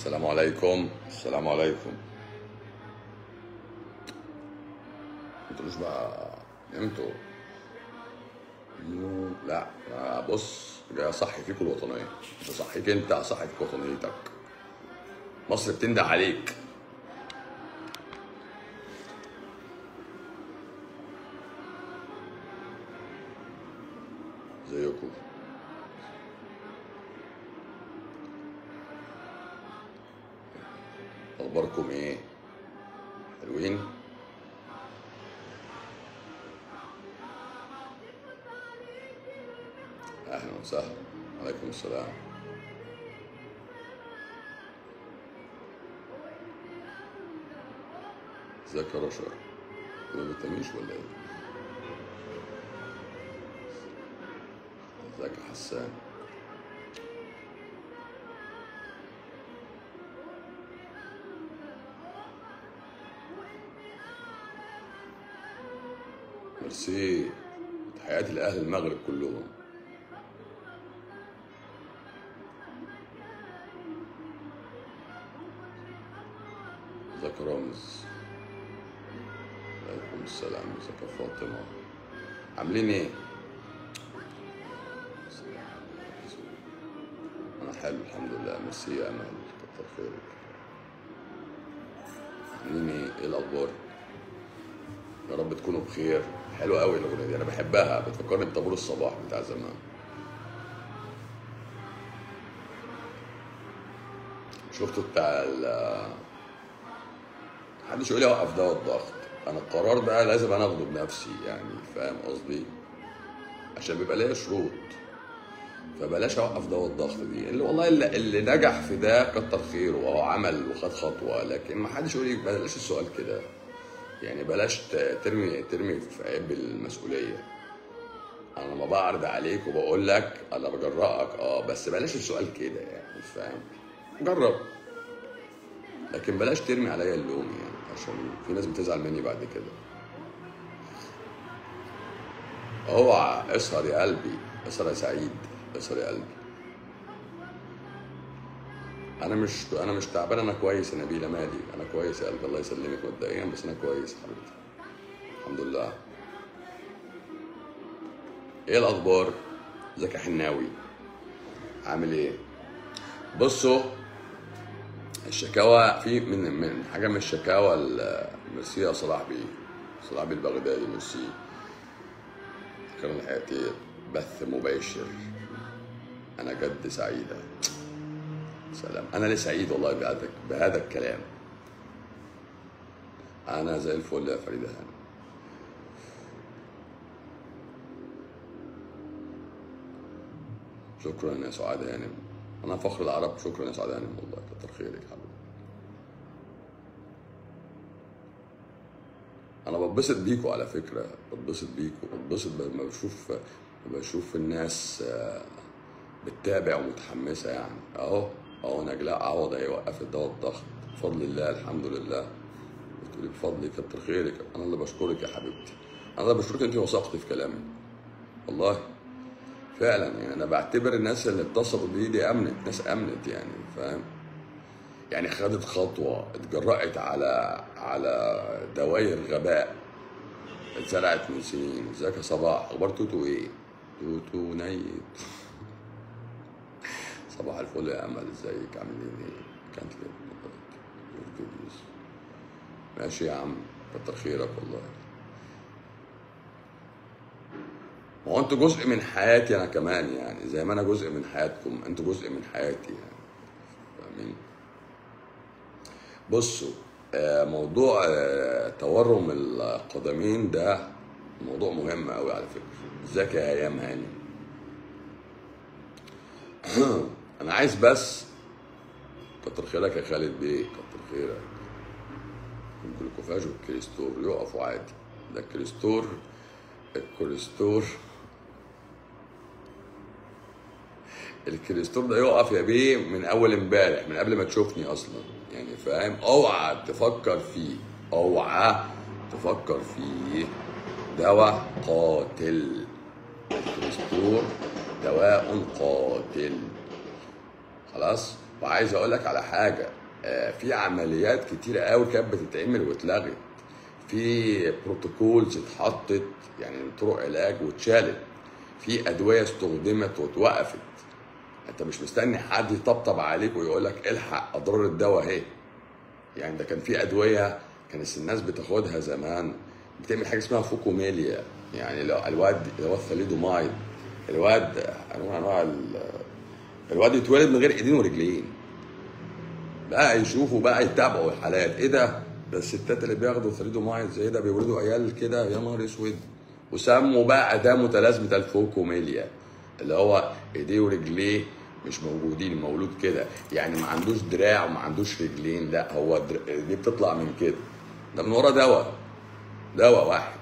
السلام عليكم السلام عليكم انتوا مش بقى انتوا يو- لا أنا بص جاي اصحي فيكم الوطنيه بصحيك انت اصحي فيك وطنيتك مصر بتنده عليك زيكم اخباركم ايه حلوين اهلا وسهلا عليكم السلام ازيك يا رشا ما بتناميش ولا ايه ازيك يا حسان ميرسي تحياتي لاهل المغرب كلهم ازيك يا رامز عليكم السلام ازيك يا فاطمه عاملين ايه انا حلو الحمد لله ميرسي يا امل كتر خيرك عاملين ايه ايه الاخبار يا رب تكونوا بخير حلوه قوي الاغنيه دي انا بحبها بتفكرني بطابور الصباح بتاع زمان شفتوا بتاع ال محدش يقول لي اوقف دواء الضغط انا القرار ده لازم انا اخده بنفسي يعني فاهم قصدي عشان بيبقى ليا شروط فبلاش اوقف دواء الضغط دي اللي والله اللي, اللي نجح في ده كتر خيره وهو عمل وخد خطوه لكن ما حدش يقول لي بلاش السؤال كده يعني بلاش ت- ترمي ترمي في عيب المسؤوليه انا ما بعرض عليك وبقول لك انا بجرأك اه بس بلاش السؤال كده يعني فاهم جرب لكن بلاش ترمي عليا اللوم يعني عشان في ناس بتزعل مني بعد كده اوعى اسهر يا قلبي اسهر يا سعيد اسهر يا قلبي انا مش انا مش تعبان انا كويس يا نبيله مالي انا كويس يا قلبي الله يسلمك مبدئيا بس انا كويس حبيبتي الحمد لله ايه الاخبار ازيك يا حناوي عامل ايه بصوا الشكاوى في من من حاجه من الشكاوى ال- ميرسي يا صلاح بيه صلاح بيه البغدادي ميرسي كان حياتي بث مباشر انا جد سعيده سلام انا ليه سعيد والله بهذا بهذا الكلام انا زي الفل يا فريده هانم شكرا يا سعاد هانم انا فخر العرب شكرا يا سعاد هانم والله كتر خيرك حبيبي انا بتبسط بيكوا على فكره بتبسط بيكوا بتبسط لما بشوف لما بشوف الناس آه، بتتابع ومتحمسه يعني اهو اهو نجلاء عوض اهي وقفت دواء الضغط بفضل الله الحمد لله بتقولي بفضلي كتر خيرك انا اللي بشكرك يا حبيبتي انا اللي بشكرك انت وثقتي في كلامي والله فعلا يعني انا بعتبر الناس اللي اتصلوا بي دي امنت ناس امنت يعني فاهم يعني خدت خطوه اتجرأت على على دواير غباء اتزرعت من سنين ازيك يا صباح اخبار توتو ايه توتو نيت صباح الفل يا امل ازيك عاملين ايه كانت فيديوز ماشي يا عم كتر خيرك والله ما هو انتوا جزء من حياتي انا كمان يعني زي ما انا جزء من حياتكم انتوا جزء من حياتي يعني فاهمين بصوا آه، موضوع آه، تورم القدمين ده موضوع مهم قوي على فكره ازيك يا ايام هاني انا عايز بس كتر خيرك يا خالد بيه كتر خيرك الجلوكوفاج والكريستور يقفوا عادي ده الكريستور الكريستور الكريستور ده يقف يا بيه من اول امبارح من قبل ما تشوفني اصلا يعني فاهم اوعى تفكر فيه اوعى تفكر فيه دواء قاتل الكريستور دواء قاتل خلاص وعايز اقول لك على حاجه آه، في عمليات كتيره قوي كانت بتتعمل واتلغت في بروتوكولز اتحطت يعني طرق علاج واتشالت في ادويه استخدمت واتوقفت انت مش مستني حد يطبطب عليك ويقول لك الحق اضرار الدواء اهي يعني ده كان في ادويه كانت الناس بتاخدها زمان بتعمل حاجه اسمها فوكوميليا يعني لو الواد اللي هو الثاليدومايد الواد انواع من انواع ال- الواد يتولد من غير ايدين ورجلين بقى يشوفوا بقى يتابعوا الحالات ايه ده ده الستات اللي بياخدوا ثاليدومايد زي ده بيولدوا عيال كده يا نهار اسود وسموا بقى ده متلازمه الفوكوميليا اللي هو ايديه ورجليه مش موجودين مولود كده يعني ما عندوش دراع وما عندوش رجلين لا هو در- دي بتطلع من كده ده من ورا دواء دواء واحد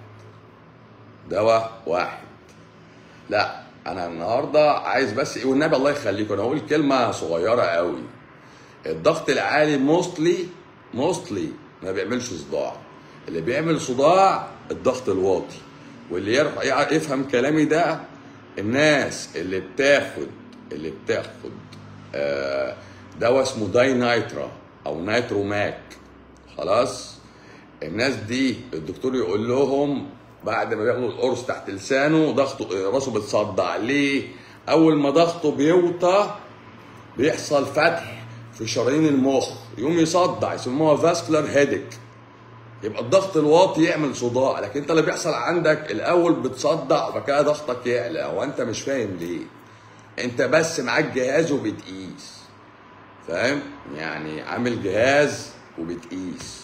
دواء واحد لا انا النهارده عايز بس ايه والنبي الله يخليكم انا هقول كلمه صغيره قوي الضغط العالي موستلي موستلي ما بيعملش صداع اللي بيعمل صداع الضغط الواطي واللي يرفع يع- يفهم كلامي ده الناس اللي بتاخد اللي بتاخد آه، دواء اسمه داي نايترا او نايتروماك خلاص الناس دي الدكتور يقول لهم بعد ما بياخدوا القرص تحت لسانه ضغطه راسه بتصدع ليه اول ما ضغطه بيوطى بيحصل فتح في شرايين المخ يقوم يصدع يسموها فاسكولار هيدك يبقى الضغط الواطي يعمل صداع لكن انت اللي بيحصل عندك الاول بتصدع وبعد كده ضغطك يعلى وانت مش فاهم ليه انت بس معاك جهاز وبتقيس فاهم يعني عامل جهاز وبتقيس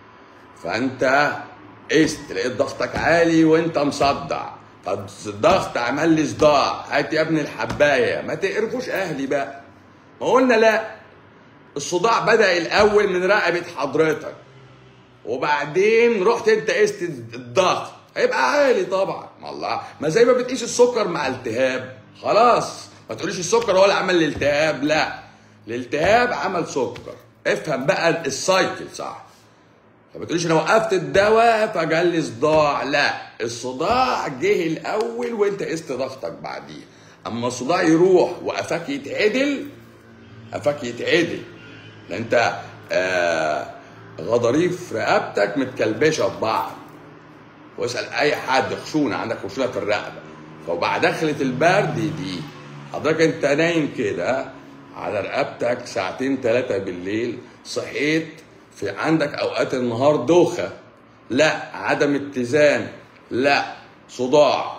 فانت قست لقيت ضغطك عالي وانت مصدع طب الضغط عمل لي صداع هات يا ابني الحبايه ما تقرفوش اهلي بقى ما قلنا لا الصداع بدا الاول من رقبه حضرتك وبعدين رحت انت قست الضغط هيبقى عالي طبعا ما الله ما زي ما بتقيس السكر مع التهاب خلاص ما تقوليش السكر هو اللي عمل الالتهاب لا الالتهاب عمل سكر افهم بقى السايكل صح فما تقوليش انا وقفت الدواء فجالي صداع لا الصداع جه الاول وانت قست ضغطك بعديه اما الصداع يروح وقفاك يتعدل قفاك يتعدل لان انت آه غضاريف رقبتك متكلبشه في بعض واسال اي حد خشونه عندك خشونه في الرقبه فبعد دخلة البرد دي حضرتك انت نايم كده على رقبتك ساعتين ثلاثة بالليل صحيت في عندك اوقات النهار دوخة لا عدم اتزان لا صداع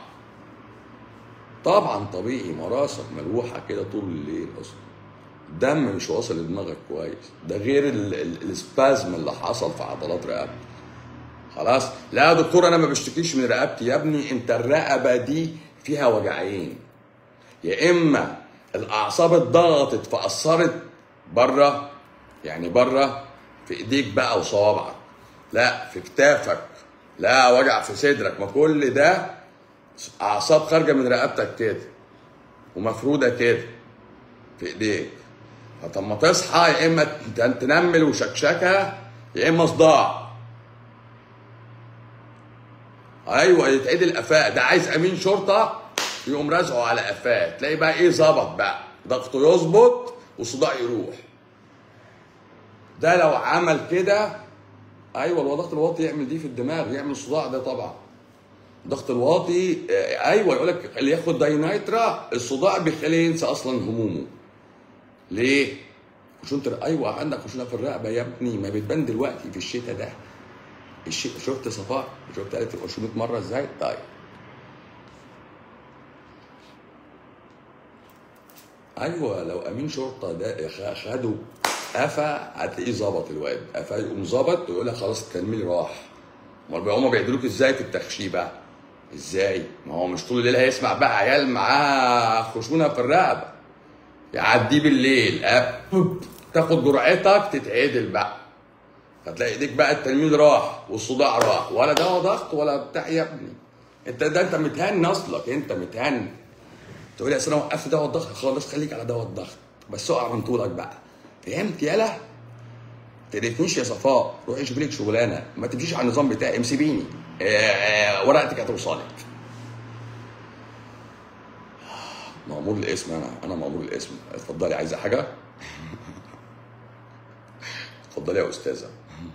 طبعا طبيعي مراسك ملوحة كده طول الليل اصلا الدم مش واصل لدماغك كويس ده غير ال- ال- السبازم اللي حصل في عضلات رقبتك خلاص لا يا دكتور انا ما بشتكيش من رقبتي يا ابني انت الرقبه دي فيها وجعين يا اما الاعصاب اتضغطت فاثرت بره يعني بره في ايديك بقى وصوابعك لا في كتافك لا وجع في صدرك ما كل ده اعصاب خارجه من رقبتك كده ومفروده كده في ايديك فطب ما تصحى يا اما ت- تنمل وشكشكه يا اما صداع ايوه يتعدل قفاه ده عايز امين شرطه يقوم رازعه على قفاه تلاقي بقى ايه ظبط بقى ضغطه يظبط وصداع يروح ده لو عمل كده ايوه الضغط الواطي يعمل دي في الدماغ يعمل صداع ده طبعا الضغط الواطي آه، ايوه يقول لك اللي ياخد داينايترا الصداع بيخليه ينسى اصلا همومه ليه؟ خشونة ايوه عندك خشونه في الرقبه يا ابني ما بتبان دلوقتي في الشتاء ده الشتاء شفت صفاء شفت قالت الخشونه مره ازاي؟ طيب ايوه لو امين شرطه ده خ- خده قفا هتلاقيه ظبط الواد قفا يقوم ظبط ويقول لك خلاص التنميل راح امال بقى هما بيعدلوك ازاي في التخشيبه؟ ازاي؟ ما هو مش طول الليل هيسمع بقى عيال معاه خشونه في الرقبه يعديه بالليل أب- بوب. تاخد جرعتك تتعدل بقى هتلاقي ايديك بقى التنميل راح والصداع راح ولا دواء ضغط ولا بتاع يا ابني انت ده انت متهن اصلك انت متهن تقول لي اصل انا وقفت دواء الضغط خلاص خليك على دواء الضغط بس اقع من طولك بقى فهمت يالا تقرفنيش يا صفاء روحي شوفي لك شغلانه ما تمشيش على النظام بتاعي امسيبيني آه، آه، ورقتك هتوصلك مأمور الاسم انا انا مأمور الاسم اتفضلي عايزه حاجه اتفضلي يا استاذه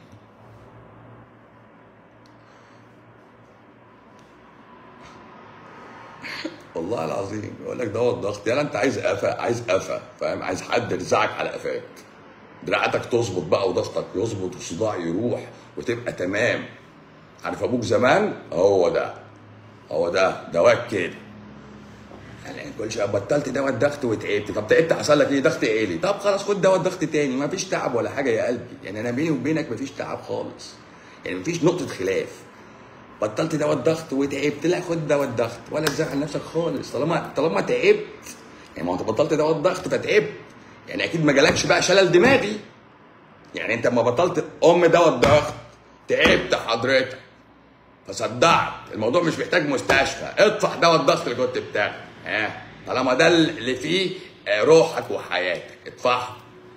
والله العظيم يقول لك دواء الضغط يلا انت عايز قفا عايز قفا فاهم عايز حد يرزعك على قفاك دراعتك تظبط بقى وضغطك يظبط والصداع يروح وتبقى تمام عارف ابوك زمان هو ده هو ده دواك كده يعني كل شويه بطلت دواء الضغط وتعبت طب تعبت حصل لك ايه ضغط عالي طب خلاص خد دواء الضغط تاني ما فيش تعب ولا حاجه يا قلبي يعني انا بيني وبينك ما فيش تعب خالص يعني ما فيش نقطه خلاف بطلت دواء الضغط وتعبت لا خد دواء الضغط ولا تزعل نفسك خالص طالما طالما تعبت يعني ما انت بطلت دواء الضغط فتعبت يعني اكيد ما جالكش بقى شلل دماغي يعني انت لما بطلت ام دواء الضغط تعبت حضرتك فصدعت الموضوع مش محتاج مستشفى اطفح دواء الضغط اللي كنت بتاخده ها طالما ده اللي فيه آه، روحك وحياتك اطفحه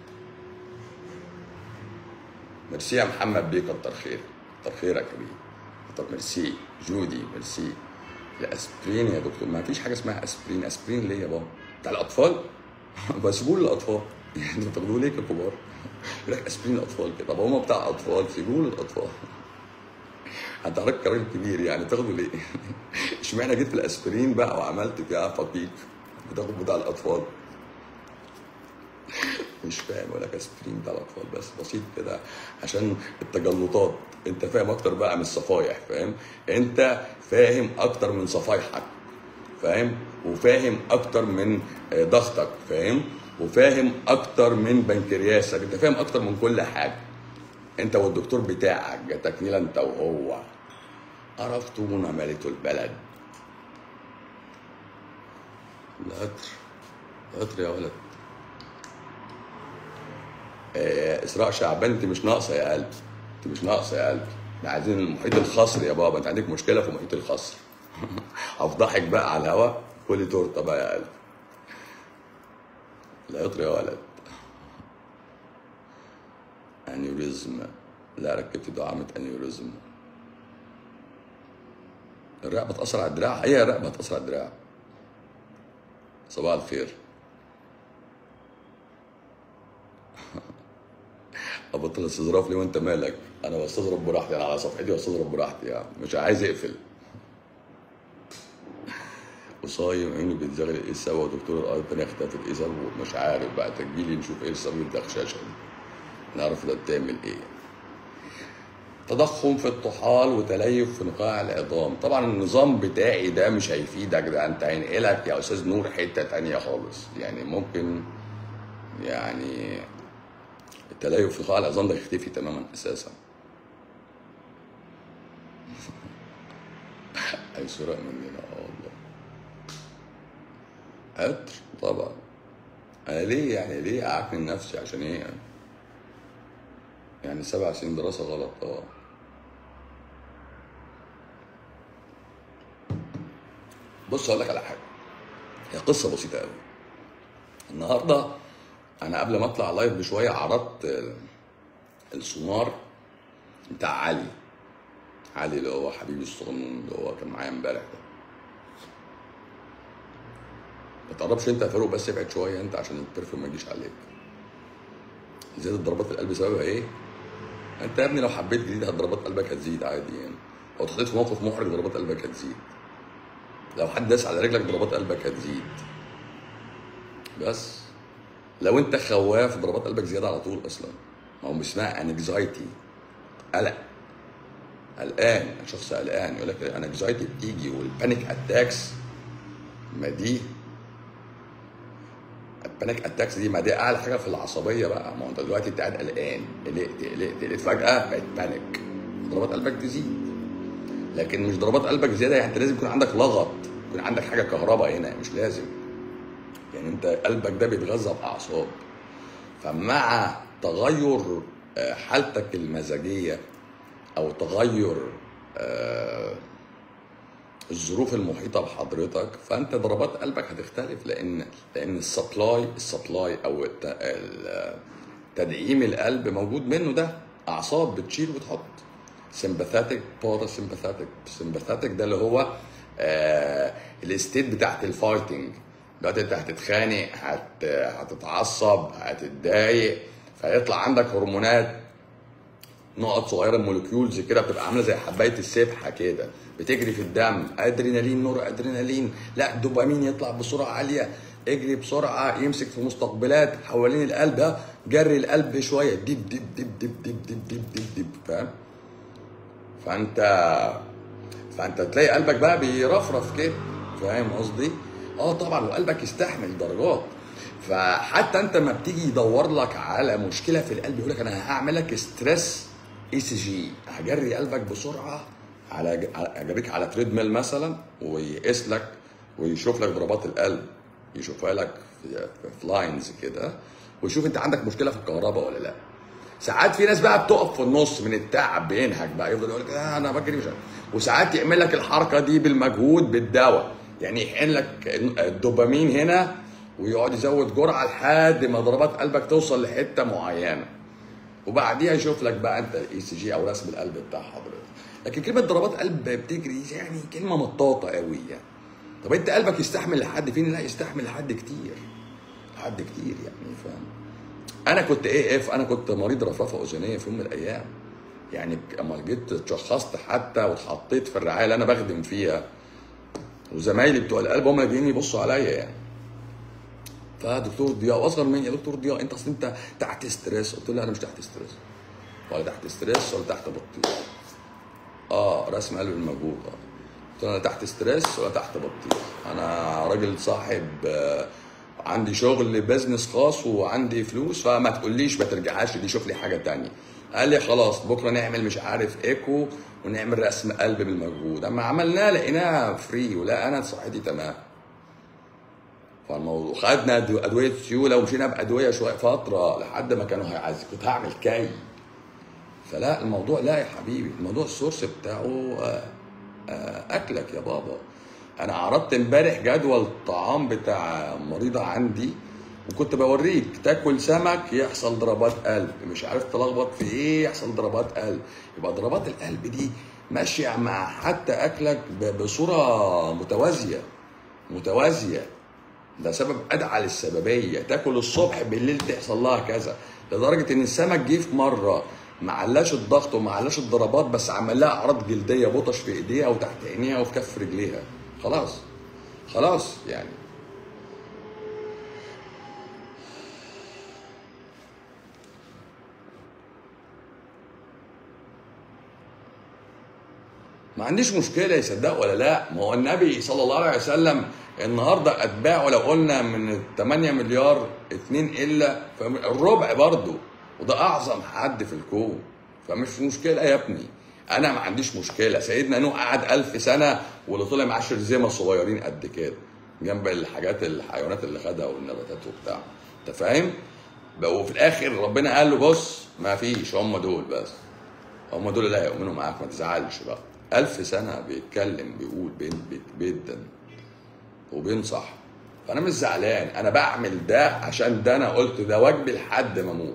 ميرسي يا محمد بيه كتر خيرك كتر خيرك يا بيه طب ميرسي جودي ميرسي الاسبرين يا دكتور ما فيش حاجه اسمها اسبرين اسبرين ليه يا بابا بتاع الاطفال بسيبوه للاطفال يعني انتوا بتاخدوه ليه ككبار يقول لك اسبرين الاطفال كده طب هما بتاع اطفال سيبوه للاطفال انت حضرتك راجل كبير يعني تاخده ليه؟ اشمعنى جيت في الاسبرين بقى وعملت فيها فقيق بتاخد بتاع الاطفال مش فاهم ولا اسبرين بتاع الاطفال بس بسيط كده عشان التجلطات انت فاهم اكتر بقى من الصفايح فاهم انت فاهم اكتر من صفايحك فاهم وفاهم اكتر من آه، ضغطك فاهم وفاهم اكتر من بنكرياسك انت فاهم اكتر من كل حاجه انت والدكتور بتاعك جاتك نيله انت وهو عرفتونا مليتوا البلد القطر القطر يا ولد آه، اسراء شعبان انت مش ناقصه يا قلبي انت مش ناقصه يا قلبي احنا عايزين المحيط الخصر يا بابا انت عندك مشكله في محيط الخصر هفضحك بقى على الهوا كلي تورته بقى يا قلبي القطر يا ولد انيوريزم لا ركبت دعامة انيوريزم الرقبة تأثر على الدراع هي الرقبة تأثر على الدراع صباح الخير ابطل استظراف ليه وانت مالك انا بستظرف براحتي انا على صفحتي بستظرف براحتي يعني مش عايز اقفل وصايم عيني بتزغل ايه السبب ودكتور الارض التانية اختفت ايه سبب مش عارف بقى تجيلي نشوف ايه السبب الدخشاشه دي نعرف ده بتعمل ايه تضخم في الطحال وتليف في نقاع العظام طبعا النظام بتاعي ده مش هيفيدك ده انت هينقلك يا استاذ نور حته تانية خالص يعني ممكن يعني التليف في نقاع العظام ده يختفي تماما اساسا اي سرق مننا اه والله قدر طبعا انا ليه يعني ليه اعكن نفسي عشان ايه يعني يعني سبع سنين دراسة غلط اه بص اقول لك على حاجة هي قصة بسيطة قوي النهاردة انا قبل ما اطلع لايف بشوية عرضت آه، السونار بتاع علي علي اللي هو حبيبي الصغنون اللي هو كان معايا امبارح ده ما تقربش انت يا فاروق بس ابعد شويه انت عشان البرفيوم ما يجيش عليك زيادة ضربات القلب سببها ايه؟ انت يا ابني لو حبيت جديد ضربات قلبك هتزيد عادي يعني لو اتحطيت في موقف محرج ضربات قلبك هتزيد لو حد داس على رجلك ضربات قلبك هتزيد بس لو انت خواف ضربات قلبك زياده على طول اصلا ما هو اسمها انكزايتي قلق قلقان شخص قلقان يقول لك انكزايتي بتيجي والبانيك اتاكس ما دي البانيك اتاكس دي ما دي اعلى حاجه في العصبيه بقى ما هو انت دلوقتي انت قاعد قلقان قلقت قلقت قلقت فجاه بقت بانيك ضربات قلبك تزيد لكن مش ضربات قلبك زياده يعني انت لازم يكون عندك لغط يكون عندك حاجه كهرباء هنا مش لازم يعني انت قلبك ده بيتغذى باعصاب فمع تغير آه، حالتك المزاجيه او تغير آه، الظروف المحيطه بحضرتك فانت ضربات قلبك هتختلف لان لان السبلاي السبلاي او الت- ال- تدعيم القلب موجود منه ده اعصاب بتشيل وتحط سمباثاتيك بارا سمباثاتيك سمباثاتيك ده اللي هو آه الاستيت بتاعت الفايتنج دلوقتي انت هتتخانق هت... هتتعصب هتتضايق فيطلع عندك هرمونات نقط صغيره مولكيولز كده بتبقى عامله زي حبايه السبحه كده بتجري في الدم ادرينالين نور ادرينالين لا دوبامين يطلع بسرعه عاليه اجري بسرعه يمسك في مستقبلات حوالين القلب ها جري القلب شويه ديب ديب ديب ديب ديب ديب ديب ديب ديب فاهم فانت فانت تلاقي قلبك بقى بيرفرف كده فاهم قصدي؟ اه طبعا وقلبك يستحمل درجات فحتى انت ما بتيجي يدور لك على مشكله في القلب يقول لك انا هعمل لك ستريس اي سي جي هجري قلبك بسرعه على اجريك على تريد ميل مثلا ويقيس لك ويشوف لك ضربات القلب يشوفها لك في في لاينز كده ويشوف انت عندك مشكله في الكهرباء ولا لا ساعات في ناس بقى بتقف في النص من التعب بينهج بقى يفضل يقول لك آه انا بجري مش عارف. وساعات يعمل لك الحركه دي بالمجهود بالدواء يعني يحقن لك الدوبامين هنا ويقعد يزود جرعه لحد ما ضربات قلبك توصل لحته معينه وبعديها يشوف لك بقى انت الاي سي جي او رسم القلب بتاع حضرتك لكن كلمه ضربات قلب بتجري يعني كلمه مطاطه قوي يعني طب انت قلبك يستحمل لحد فين لا يستحمل لحد كتير لحد كتير يعني فاهم انا كنت ايه اف انا كنت مريض رفرفه اذنيه في يوم من الايام يعني اما جيت اتشخصت حتى واتحطيت في الرعايه اللي انا بخدم فيها وزمايلي بتوع القلب هم اللي جايين يبصوا عليا يعني فدكتور ضياء واصغر مني يا دكتور ضياء انت اصل انت تحت ستريس قلت له انا مش تحت ستريس ولا تحت ستريس ولا تحت بطيء اه رسم قلب المجهود اه قلت له انا تحت ستريس ولا تحت بطيء انا راجل صاحب آه، عندي شغل بزنس خاص وعندي فلوس فما تقوليش ما ترجعهاش دي شوف لي حاجه تانية قال لي خلاص بكره نعمل مش عارف ايكو ونعمل رسم قلب بالمجهود اما عملناه لقيناها فري ولا انا صحتي تمام فالموضوع خدنا أدو- ادويه سيوله ومشينا بادويه شويه فتره لحد ما كانوا عايز كنت هعمل كي فلا الموضوع لا يا حبيبي الموضوع السورس بتاعه آه، آه، اكلك يا بابا انا عرضت امبارح جدول الطعام بتاع مريضه عندي وكنت بوريك تاكل سمك يحصل ضربات قلب مش عارف تلخبط في ايه يحصل ضربات قلب يبقى ضربات القلب دي ماشيه مع حتى اكلك ب- بصوره متوازيه متوازيه ده سبب ادعى للسببيه تاكل الصبح بالليل تحصل لها كذا لدرجه ان السمك جه في مره ما علاش الضغط وما علاش الضربات بس عمل لها اعراض جلديه بطش في ايديها وتحت عينيها وفي كف رجليها خلاص خلاص يعني ما عنديش مشكله يصدق ولا لا ما هو النبي صلى الله عليه وسلم النهارده اتباعه لو قلنا من 8 مليار 2 الا الربع برضه وده اعظم حد في الكون فمش مشكله يا ابني انا ما عنديش مشكله سيدنا نوح قعد ألف سنه واللي طلع معاه شرذمه صغيرين قد كده جنب الحاجات الحيوانات اللي خدها والنباتات وبتاع انت فاهم؟ بقى وفي الاخر ربنا قال له بص ما فيش هم دول بس هم دول اللي هيؤمنوا معاك ما تزعلش بقى ألف سنة بيتكلم بيقول بين بيت بيدا وبينصح فأنا مش زعلان أنا بعمل ده عشان ده أنا قلت ده واجبي لحد ما أموت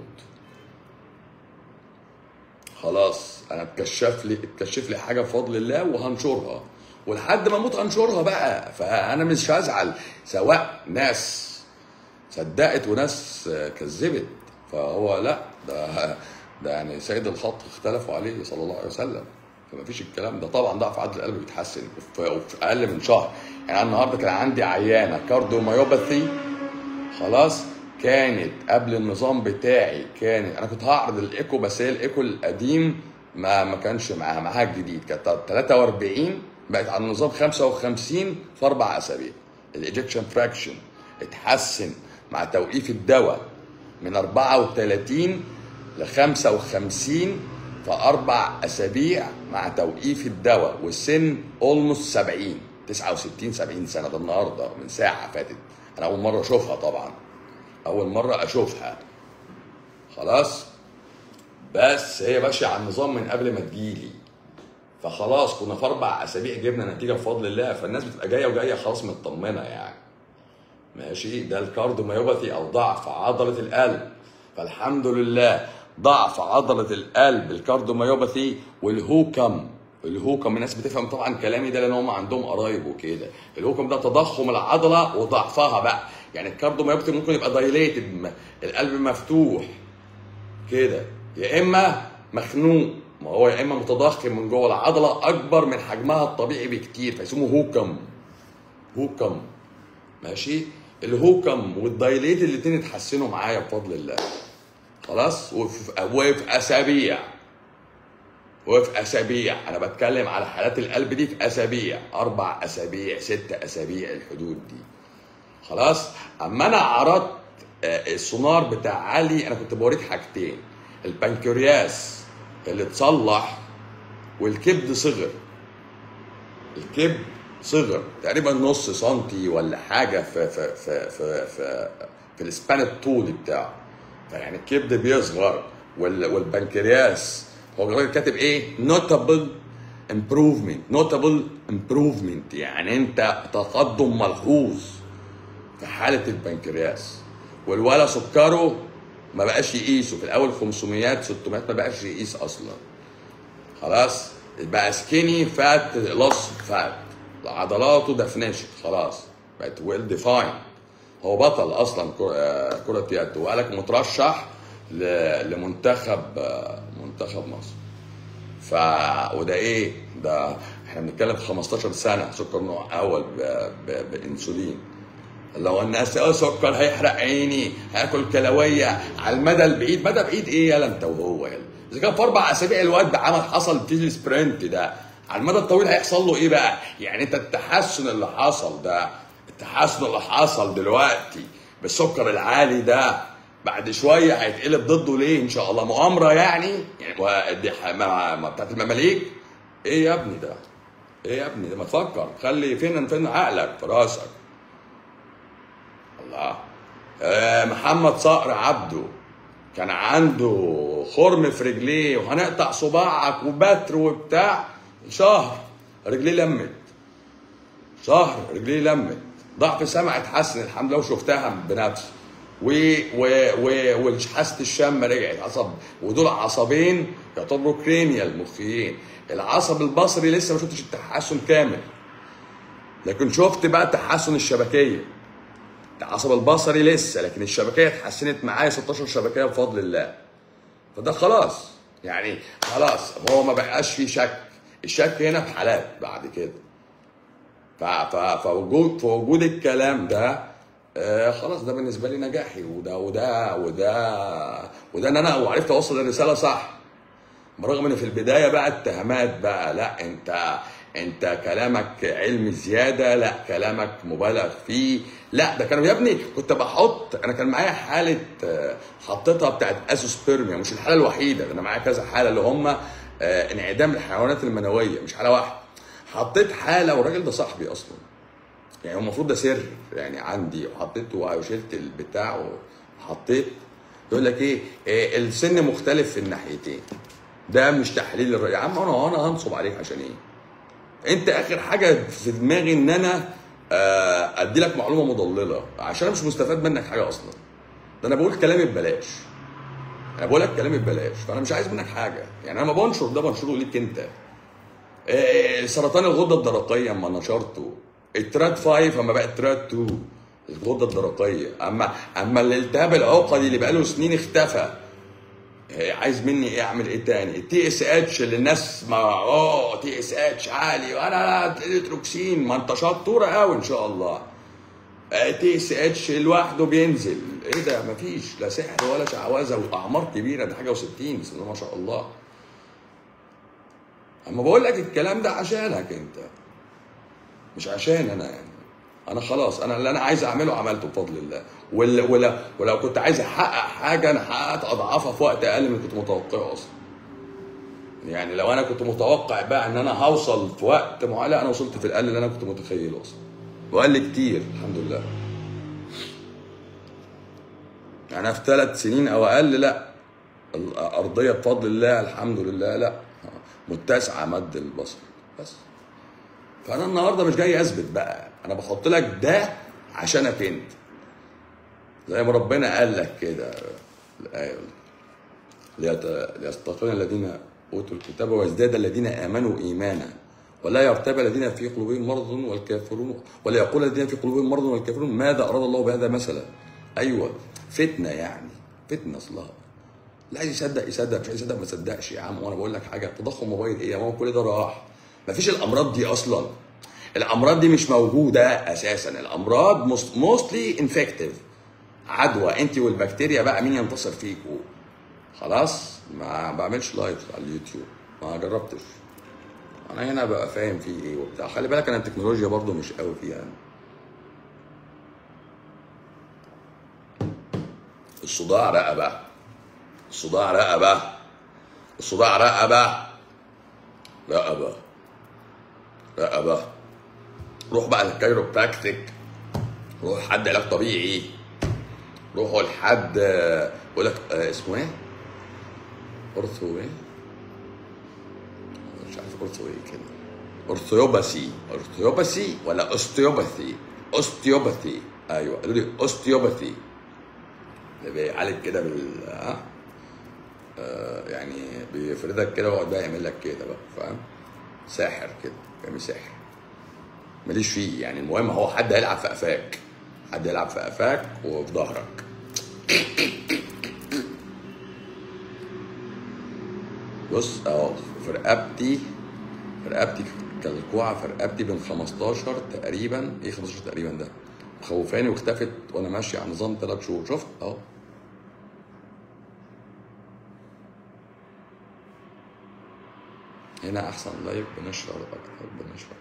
خلاص أنا اتكشف لي اتكشف لي حاجة بفضل الله وهنشرها ولحد ما أموت هنشرها بقى فأنا مش هزعل سواء ناس صدقت وناس كذبت فهو لا ده ده يعني سيد الخط اختلفوا عليه صلى الله عليه وسلم فما فيش الكلام ده طبعا ضعف عدد القلب بيتحسن في في اقل من شهر يعني انا النهارده كان عندي عيانه كارديوميوباثي خلاص كانت قبل النظام بتاعي كان انا كنت هعرض الايكو بس هي الايكو القديم ما ما كانش معاها معاها الجديد كانت 43 بقت على النظام 55 في اربع اسابيع الايجكشن فراكشن اتحسن مع توقيف الدواء من 34 ل 55 في اربع اسابيع مع توقيف الدواء والسن اولموست 70 69 70 سنه ده النهارده من ساعه فاتت انا اول مره اشوفها طبعا اول مره اشوفها خلاص بس هي ماشيه على النظام من قبل ما تجيلي فخلاص كنا في اربع اسابيع جبنا نتيجه بفضل الله فالناس بتبقى جايه وجايه خلاص مطمنه يعني ماشي ده الكارديوميوباثي او ضعف عضله القلب فالحمد لله ضعف عضله القلب الكارديوميوباثي والهوكم الهوكم الناس بتفهم طبعا كلامي ده لان هم عندهم قرايب وكده الهوكم ده تضخم العضله وضعفها بقى يعني الكارديوميوباتي ممكن يبقى دايليتد القلب مفتوح كده يا اما مخنوق ما هو يا اما متضخم من جوه العضله اكبر من حجمها الطبيعي بكتير فيسموه هوكم هوكم ماشي الهوكم والدايليت الاثنين اتحسنوا معايا بفضل الله خلاص وفي وفي اسابيع وفي اسابيع انا بتكلم على حالات القلب دي في اسابيع اربع اسابيع ست اسابيع الحدود دي خلاص اما انا عرضت آه، السونار بتاع علي انا كنت بوريك حاجتين البنكرياس اللي اتصلح والكبد صغر الكبد صغر تقريبا نص سنتي ولا حاجه في في في في في, في السبان الطولي بتاعه فيعني الكبد بيصغر وال والبنكرياس هو الراجل كاتب ايه؟ نوتابل امبروفمنت نوتابل امبروفمنت يعني انت تقدم ملحوظ في حاله البنكرياس والولا سكره ما بقاش يقيسه في الاول 500 600 ما بقاش يقيس اصلا خلاص بقى سكيني فات لص فات عضلاته دفنشت خلاص بقت ويل ديفاين هو بطل اصلا كر- آه، كرة يد وقالك مترشح ل- لمنتخب آه، منتخب مصر ف وده ايه ده احنا بنتكلم في 15 سنه سكر نوع اول ب... ب... بانسولين لو الناس اه سكر هيحرق عيني هاكل كلويه على المدى البعيد مدى بعيد ايه يالا انت وهو يالا اذا كان في اربع اسابيع الواد ده عمل حصل فيه السبرنت ده على المدى الطويل هيحصل له ايه بقى؟ يعني انت التحسن اللي حصل ده التحسن اللي حصل دلوقتي بالسكر العالي ده بعد شويه هيتقلب ضده ليه ان شاء الله مؤامره يعني يعني ودي ح- ما- ما- بتاعت المماليك ايه يا ابني ده؟ ايه يا ابني ده ما تفكر خلي فين فين عقلك في راسك الله آه محمد صقر عبده كان عنده خرم في رجليه وهنقطع صباعك وبتر وبتاع شهر رجليه لمت شهر رجليه لمت ضعف سمع اتحسن الحمد لله وشفتها بنفسي و و و وحاسه الشم رجعت عصب ودول عصبين يعتبروا كرينيال مخيين العصب البصري لسه ما شفتش التحسن كامل لكن شفت بقى التحسن الشبكيه العصب البصري لسه لكن الشبكيه اتحسنت معايا 16 شبكيه بفضل الله فده خلاص يعني خلاص هو ما بقاش فيه شك الشك هنا في حالات بعد كده ف- ف- فوجود فوجود الكلام ده آه خلاص ده بالنسبه لي نجاحي وده وده وده وده ان انا وعرفت اوصل الرساله صح برغم ان في البدايه بقى اتهامات بقى لا انت انت كلامك علمي زياده لا كلامك مبالغ فيه لا ده كانوا يا ابني كنت بحط انا كان معايا حاله آه، حطيتها بتاعت اسوسبيرميا مش الحاله الوحيده ده انا معايا كذا حاله اللي هم آه، انعدام الحيوانات المنويه مش حاله واحده حطيت حاله والراجل ده صاحبي اصلا يعني هو المفروض ده سر يعني عندي وحطيته وشلت البتاع وحطيت يقول لك ايه, إيه السن مختلف في الناحيتين ده مش تحليل الرأي يا عم انا انا هنصب عليك عشان ايه انت اخر حاجه في دماغي ان انا آه، ادي لك معلومه مضلله عشان انا مش مستفاد منك حاجه اصلا ده انا بقول كلامي ببلاش انا بقول لك كلامي ببلاش فانا مش عايز منك حاجه يعني انا ما بنشر ده بنشره ليك انت إيه، سرطان الغده الدرقيه اما نشرته التراد 5 اما بقى تراد 2 الغده الدرقيه اما اما الالتهاب العقدي اللي بقاله سنين اختفى إيه، عايز مني ايه اعمل ايه تاني التي اس اتش اللي الناس ما اه تي اس اتش عالي وانا التروكسين ما انت شطوره قوي ان شاء الله تي اس اتش لوحده بينزل ايه ده مفيش لا سحر ولا شعوذه واعمار كبيره ده حاجه و60 بسم الله ما شاء الله اما بقول لك الكلام ده عشانك انت مش عشان انا يعني انا خلاص انا اللي انا عايز اعمله عملته بفضل الله وال- ولا ولو كنت عايز احقق حاجه انا حققت اضعافها في وقت اقل من اللي كنت متوقعه اصلا يعني لو انا كنت متوقع بقى ان انا هوصل في وقت معين لا انا وصلت في الاقل اللي انا كنت متخيله اصلا واقل كتير الحمد لله يعني في ثلاث سنين او اقل لا الارضيه بفضل الله الحمد لله لا متسعه مد البصر بس فانا النهارده مش جاي اثبت بقى انا بحط لك ده عشانك انت زي ما ربنا قال لك كده الايه ليت- ليستيقن الذين اوتوا الكتاب ويزداد الذين امنوا ايمانا ولا يرتاب الذين في قلوبهم مرض والكافرون ولا يقول الذين في قلوبهم مرض والكافرون ماذا اراد الله بهذا مثلا ايوه فتنه يعني فتنه اصلها لا عايز يصدق يصدق مش عايز يصدق ما تصدقش يا عم وانا بقول لك حاجه تضخم موبايل ايه يا ماما كل ده راح مفيش الامراض دي اصلا الامراض دي مش موجوده اساسا الامراض موستلي انفكتيف عدوى انت والبكتيريا بقى مين ينتصر فيكوا خلاص ما بعملش لايف على اليوتيوب ما جربتش انا هنا بقى فاهم فيه ايه وبتاع خلي بالك انا التكنولوجيا برضو مش قوي فيها يعني. الصداع رقبه الصداع رقبه الصداع رقبه رقبه رقبه روح بقى للكايروبراكتيك روح لحد علاج طبيعي روحوا لحد بقول لك آه، اسمه ايه؟ اورثو ايه؟ مش عارف اورثو ايه كده اورثيوباثي اورثيوباثي ولا اوستيوباثي اوستيوباثي ايوه قالوا لي اوستيوباثي اللي بيعالج كده بال ها آه يعني بيفردك كده ويقعد بقى يعمل لك كده بقى فاهم ساحر كده بيعمل ساحر ماليش فيه يعني المهم هو حد هيلعب في قفاك حد هيلعب في قفاك وفي ظهرك بص اهو في رقبتي في رقبتي كالكوعة في رقبتي بين 15 تقريبا ايه 15 تقريبا ده خوفاني واختفت وانا ماشي على نظام ثلاث شهور شفت اهو هنا احسن لايف بنشرب اكتر بنشرب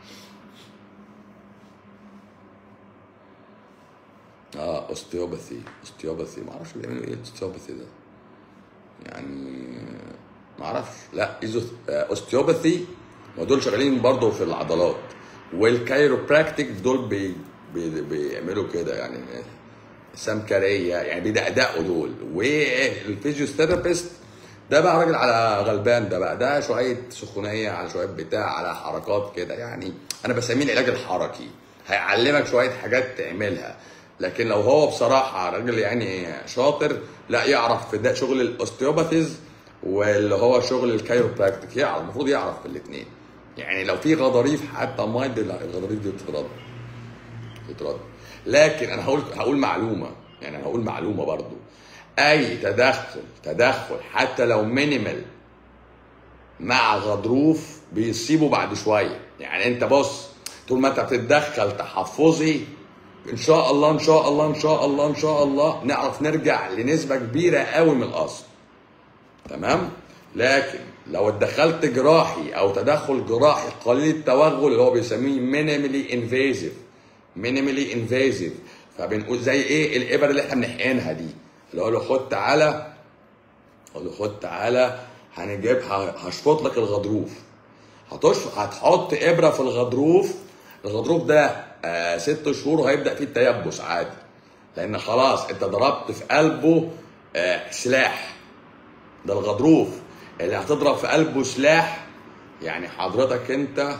اه اوستيوباثي اوستيوباثي ما اعرفش بيعملوا ايه الاوستيوباثي ده يعني ما اعرفش لا ايزو اوستيوباثي ما دول شغالين برضه في العضلات والكايروبراكتيك دول بي بي بيعملوا كده يعني سمكريه يعني بيدقدقوا دول والفيزيوثيرابيست ده بقى راجل على غلبان ده بقى ده شويه سخونيه على شويه بتاع على حركات كده يعني انا بسميه العلاج الحركي هيعلمك شويه حاجات تعملها لكن لو هو بصراحه راجل يعني شاطر لا يعرف في ده شغل الاوستيوباثيز واللي هو شغل الكايروبراكتيك يعرف المفروض يعرف في الاثنين يعني لو في غضاريف حتى مايد لا الغضاريف دي بتترد بتترد لكن انا هقول هقول معلومه يعني انا هقول معلومه برضو اي تدخل تدخل حتى لو مينيمال مع غضروف بيصيبه بعد شويه يعني انت بص طول ما انت بتتدخل تحفظي ان شاء الله ان شاء الله ان شاء الله ان شاء الله نعرف نرجع لنسبه كبيره قوي من الاصل تمام لكن لو اتدخلت جراحي او تدخل جراحي قليل التوغل اللي هو بيسميه مينيمالي انفيزيف مينيمالي انفيزيف فبنقول زي ايه الابر اللي احنا بنحقنها دي اللي هو له خد تعالى اقول له خد تعالى هنجيب هشفط لك الغضروف هتشفط هتحط ابره في الغضروف الغضروف ده آه ست شهور وهيبدا فيه التيبس عادي لان خلاص انت ضربت في قلبه آه سلاح ده الغضروف اللي هتضرب في قلبه سلاح يعني حضرتك انت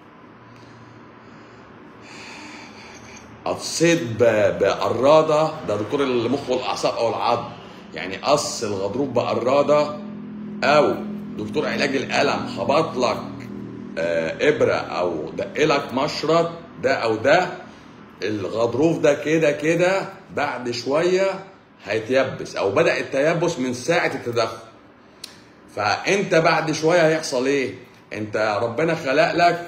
قصيت بقراده ده دكتور المخ والاعصاب او العظم يعني قص الغضروف بقراده او دكتور علاج الالم خبط لك آه ابره او دق لك مشرط ده او ده الغضروف ده كده كده بعد شويه هيتيبس او بدا التيبس من ساعه التدخل فانت بعد شويه هيحصل ايه انت ربنا خلق لك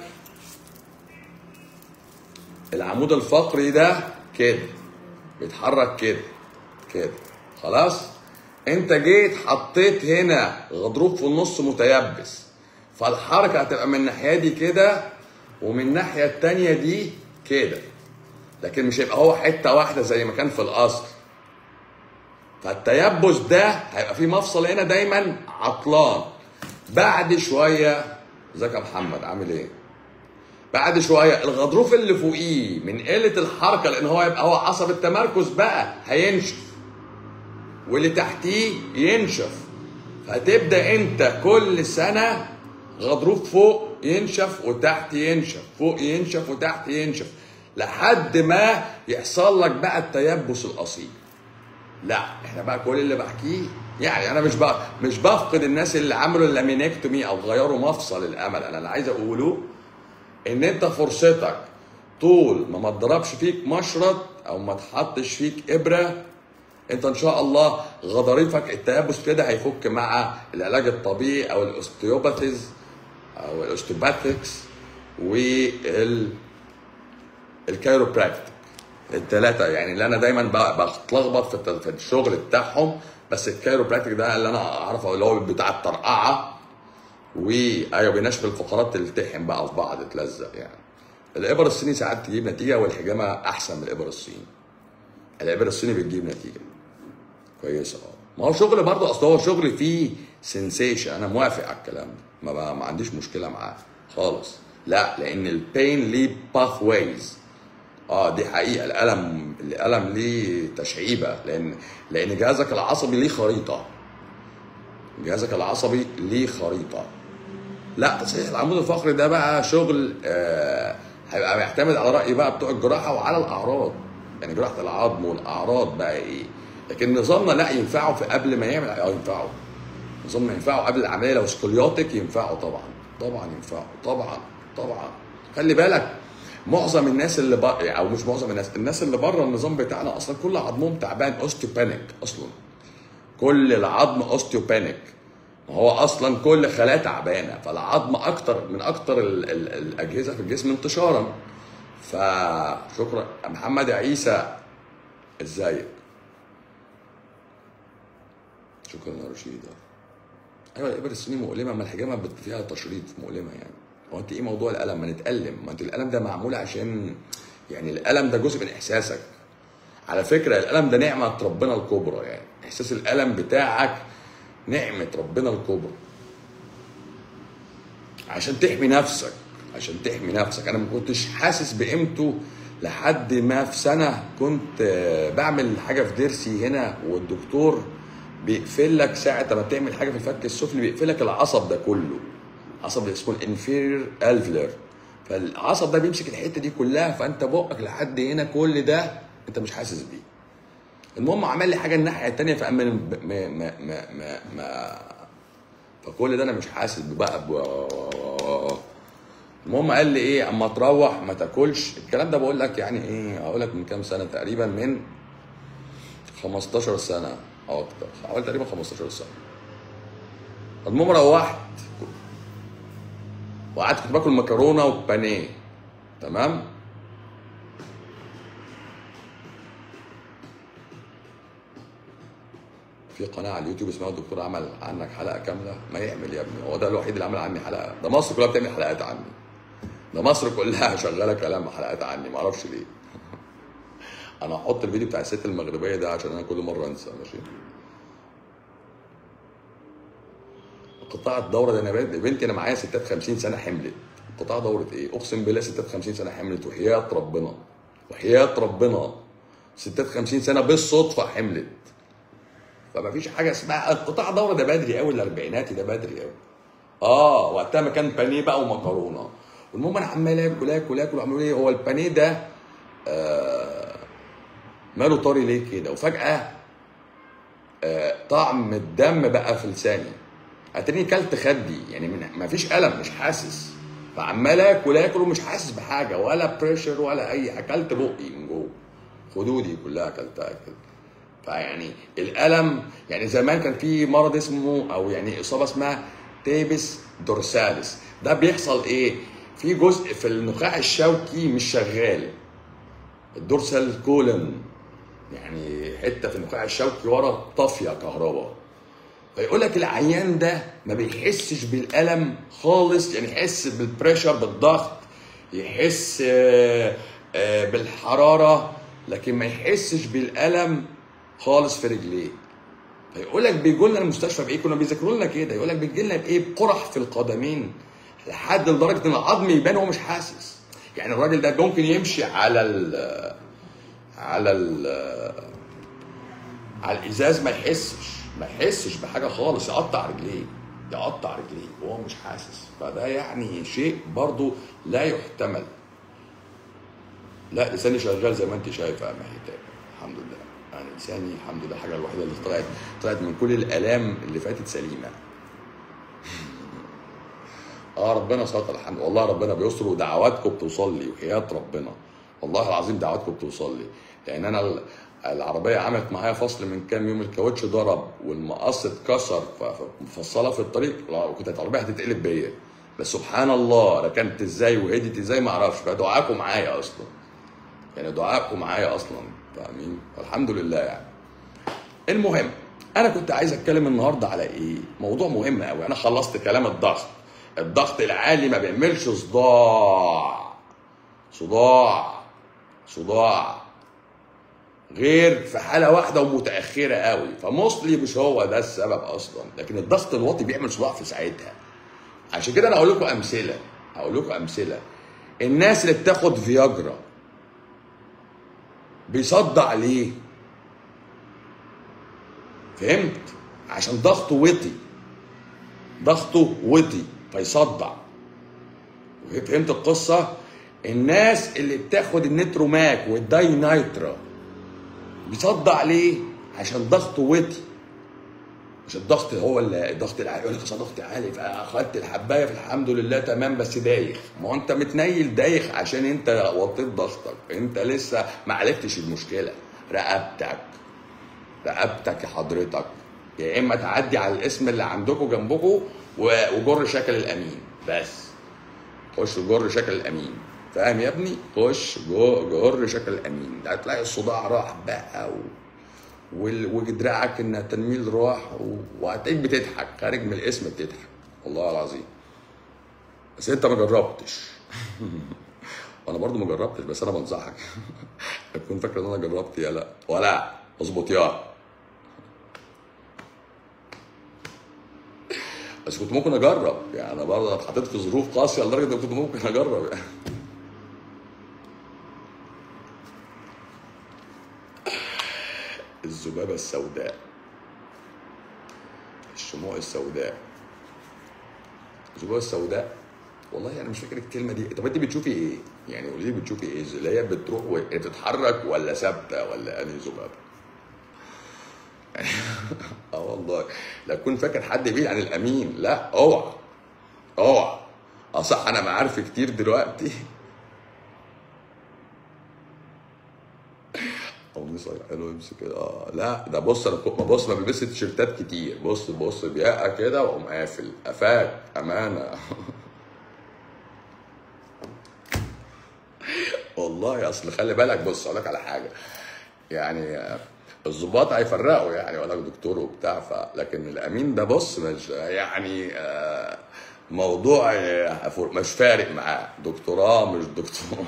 العمود الفقري ده كده بيتحرك كده كده خلاص انت جيت حطيت هنا غضروف في النص متيبس فالحركه هتبقى من الناحيه دي كده ومن الناحيه التانيه دي كده لكن مش هيبقى هو حته واحده زي ما كان في الاصل فالتيبس ده هيبقى فيه مفصل هنا دايما عطلان بعد شويه ازيك يا محمد عامل ايه بعد شويه الغضروف اللي فوقيه من قله الحركه لان هو يبقى هو عصب التمركز بقى هينشف واللي تحتيه ينشف فتبدا انت كل سنه غضروف فوق ينشف وتحت ينشف فوق ينشف وتحت ينشف لحد ما يحصل لك بقى التيبس الاصيل لا احنا بقى كل اللي بحكيه يعني انا مش بقى مش بفقد الناس اللي عملوا اللامينكتومي او غيروا مفصل الامل انا اللي عايز اقوله ان انت فرصتك طول ما ما تضربش فيك مشرط او ما تحطش فيك ابره انت ان شاء الله غضاريفك التيبس كده هيفك مع العلاج الطبيعي او الاوستيوباثيز او الاوستيوباثكس وال الكايروبراكتيك الثلاثه يعني اللي انا دايما ب- بتلخبط في الت- في الشغل بتاعهم بس الكايروبراكتيك ده اللي انا اعرفه اللي هو بتاع الطرقعه وايوه بينشف الفقرات تلتحم بقى في بعض تلزق يعني الابر الصيني ساعات تجيب نتيجه والحجامه احسن من الابر الصيني الابر الصيني بتجيب نتيجه كويسه اه ما هو شغل برضه اصل هو شغل فيه سنسيشن انا موافق على الكلام ده ما, ما عنديش مشكله معاه خالص لا لان البين ليه باث ويز اه دي حقيقه الالم الالم ليه تشعيبه لان لان جهازك العصبي ليه خريطه جهازك العصبي ليه خريطه لا تصحيح العمود الفقري ده بقى شغل آه هيبقى بيعتمد على راي بقى بتوع الجراحه وعلى الاعراض يعني جراحه العظم والاعراض بقى ايه لكن نظامنا لا ينفعه في قبل ما يعمل اه ينفعه نظامنا ينفعه قبل العمليه لو سكوليوتيك ينفعه طبعا طبعا ينفعه طبعا طبعا خلي بالك معظم الناس اللي بقى او مش معظم الناس الناس اللي بره النظام بتاعنا اصلا كل عظمهم تعبان اوستيوبانيك اصلا كل العظم اوستيوبانيك ما هو اصلا كل خلايا تعبانه فالعظم اكتر من اكتر ال ال الاجهزه في الجسم انتشارا فشكرا محمد عيسى ازيك شكرا يا رشيد ايوه الابر السنين مؤلمه ما الحجامه بت- فيها تشريط مؤلمه يعني هو انت ايه موضوع الالم ما نتالم ما انت الالم ده معمول عشان يعني الالم ده جزء من احساسك على فكره الالم ده نعمه ربنا الكبرى يعني احساس الالم بتاعك نعمه ربنا الكبرى عشان تحمي نفسك عشان تحمي نفسك انا ما كنتش حاسس بقيمته لحد ما في سنه كنت آه، بعمل حاجه في ضرسي هنا والدكتور بيقفل لك ساعه ما بتعمل حاجه في الفك السفلي بيقفل لك العصب ده كله عصب اسمه الانفيرير الفلر فالعصب ده بيمسك الحته دي كلها فانت بقك لحد هنا كل ده انت مش حاسس بيه المهم عمل لي حاجه الناحيه التانيه فأمن ما ما ما ما, ما فكل ده انا مش حاسس بقى ب- المهم قال لي ايه اما تروح ما تاكلش الكلام ده بقول لك يعني ايه هقول لك من كام سنه تقريبا من 15 سنه او اكتر حوالي تقريبا 15 سنه المهم روحت وقعدت كنت باكل مكرونه وبانيه تمام في قناه على اليوتيوب اسمها الدكتور عمل عنك حلقه كامله ما يعمل يا ابني هو ده الوحيد اللي عمل عني حلقه ده مصر كلها بتعمل حلقات عني ده مصر كلها شغاله كلام حلقات عني ما اعرفش ليه انا هحط الفيديو بتاع الست المغربيه ده عشان انا كل مره انسى ماشي قطاع الدوره ده انا بنت- بنتي انا معايا ستات 50 سنه حملت قطاع دوره ايه اقسم بالله ستات 50 سنه حملت وحياه ربنا وحياه ربنا ستات 50 سنه بالصدفه حملت فما فيش حاجه اسمها القطاع دوره ده بدري قوي الاربعيناتي ده بدري قوي اه وقتها ما كان بانيه بقى ومكرونه والمهم انا عمال اكل اكل اكل وعملوا لي هو البانيه ده آه ماله طري ليه كده وفجاه آه طعم الدم بقى في لساني اتاني كلت خدي يعني من ما فيش الم مش حاسس فعمال اكل اكل ومش حاسس بحاجه ولا بريشر ولا اي حاجه اكلت بقي من جوه خدودي كلها اكلتها كده فيعني الالم يعني زمان كان في مرض اسمه او يعني اصابه اسمها تيبس دورساليس ده بيحصل ايه في جزء في النخاع الشوكي مش شغال الدورسال كولن يعني حته في النخاع الشوكي ورا طافيه كهرباء فيقول لك العيان ده ما بيحسش بالالم خالص يعني يحس بالبريشر بالضغط يحس آه، آه، بالحراره لكن ما يحسش بالالم خالص في رجليه فيقول لك بيجوا لنا المستشفى بايه كنا بيذاكروا لنا كده يقول لك بيجي لنا بايه بقرح في القدمين لحد لدرجه ان العظم يبان هو مش حاسس يعني الراجل ده ممكن يمشي على ال على ال على الازاز ما يحسش ما يحسش بحاجه خالص يقطع رجليه يقطع رجليه وهو مش حاسس فده يعني شيء برضو لا يحتمل لا لساني شغال زي ما انت شايفه يا محيتان الحمد لله يعني لساني الحمد لله الحاجه الوحيده اللي طلعت طلعت من كل الالام اللي فاتت سليمه اه ربنا ستر الحمد والله ربنا بيستر ودعواتكم بتوصل لي وحياه ربنا والله العظيم دعواتكم بتوصل لي لان انا ال- العربيه عملت معايا فصل من كام يوم الكاوتش ضرب والمقص اتكسر ف- فمفصله في الطريق لا، وكنت العربيه هتتقلب بيا بس سبحان الله ركنت ازاي وهديت ازاي ما اعرفش فدعاكم معايا اصلا يعني دعاءكم معايا اصلا فاهمين الحمد لله يعني المهم انا كنت عايز اتكلم النهارده على ايه موضوع مهم قوي انا خلصت كلام الضغط الضغط العالي ما بيعملش صداع صداع صداع غير في حاله واحده ومتاخره قوي فموصلي مش هو ده السبب اصلا لكن الضغط الواطي بيعمل صداع في ساعتها عشان كده انا هقول لكم امثله هقول لكم امثله الناس اللي بتاخد فياجرا بيصدع ليه فهمت عشان ضغطه وطي ضغطه وطي فيصدع فهمت القصة الناس اللي بتاخد النتروماك والداي نايترا بيصدع ليه عشان ضغطه وطي مش الضغط هو اللي الضغط العالي يقول لك اصل ضغطي عالي فاخدت الحبايه فالحمد لله تمام بس دايخ ما هو انت متنيل دايخ عشان انت وطيت ضغطك انت لسه ما عالجتش المشكله رقبتك رقبتك يا حضرتك يا اما تعدي على الاسم اللي عندكم جنبكم و- وجر شكل الامين بس خش جر شكل الامين فاهم يا ابني خش جو- جر شكل الامين ده هتلاقي الصداع راح بقى و... وال- ودراعك ان التنميل راح و- وهتلاقيك بتضحك خارج من الاسم بتضحك والله العظيم بس انت ما جربتش وانا برضو ما جربتش بس انا بنصحك تكون فاكر ان انا جربت يا لا ولا اظبط يا بس كنت ممكن اجرب يعني انا برضه اتحطيت في ظروف قاسيه لدرجه ان كنت ممكن اجرب يعني الذبابه السوداء الشموع السوداء الذبابه السوداء والله انا مش فاكر الكلمه دي طب انت بتشوفي ايه؟ يعني قولي لي بتشوفي ايه؟ اللي هي بتروح وتتحرك ولا ثابته ولا انهي ذبابه؟ اه والله لا تكون فاكر حد بعيد عن الامين لا اوعى اوعى اه صح انا معارف كتير دلوقتي قميص حلو يمسك كده اه لا ده بص انا كنت- بص ما بلبسش تيشيرتات كتير بص بص بياقه كده واقوم قافل قفاك امانه والله اصل خلي بالك بص اقول لك على حاجه يعني آه، الضباط هيفرقوا يعني ولا دكتور وبتاع ف... لكن الامين ده بص مش يعني آه، موضوع آه، فر- مش فارق معاه دكتوراه مش دكتوراه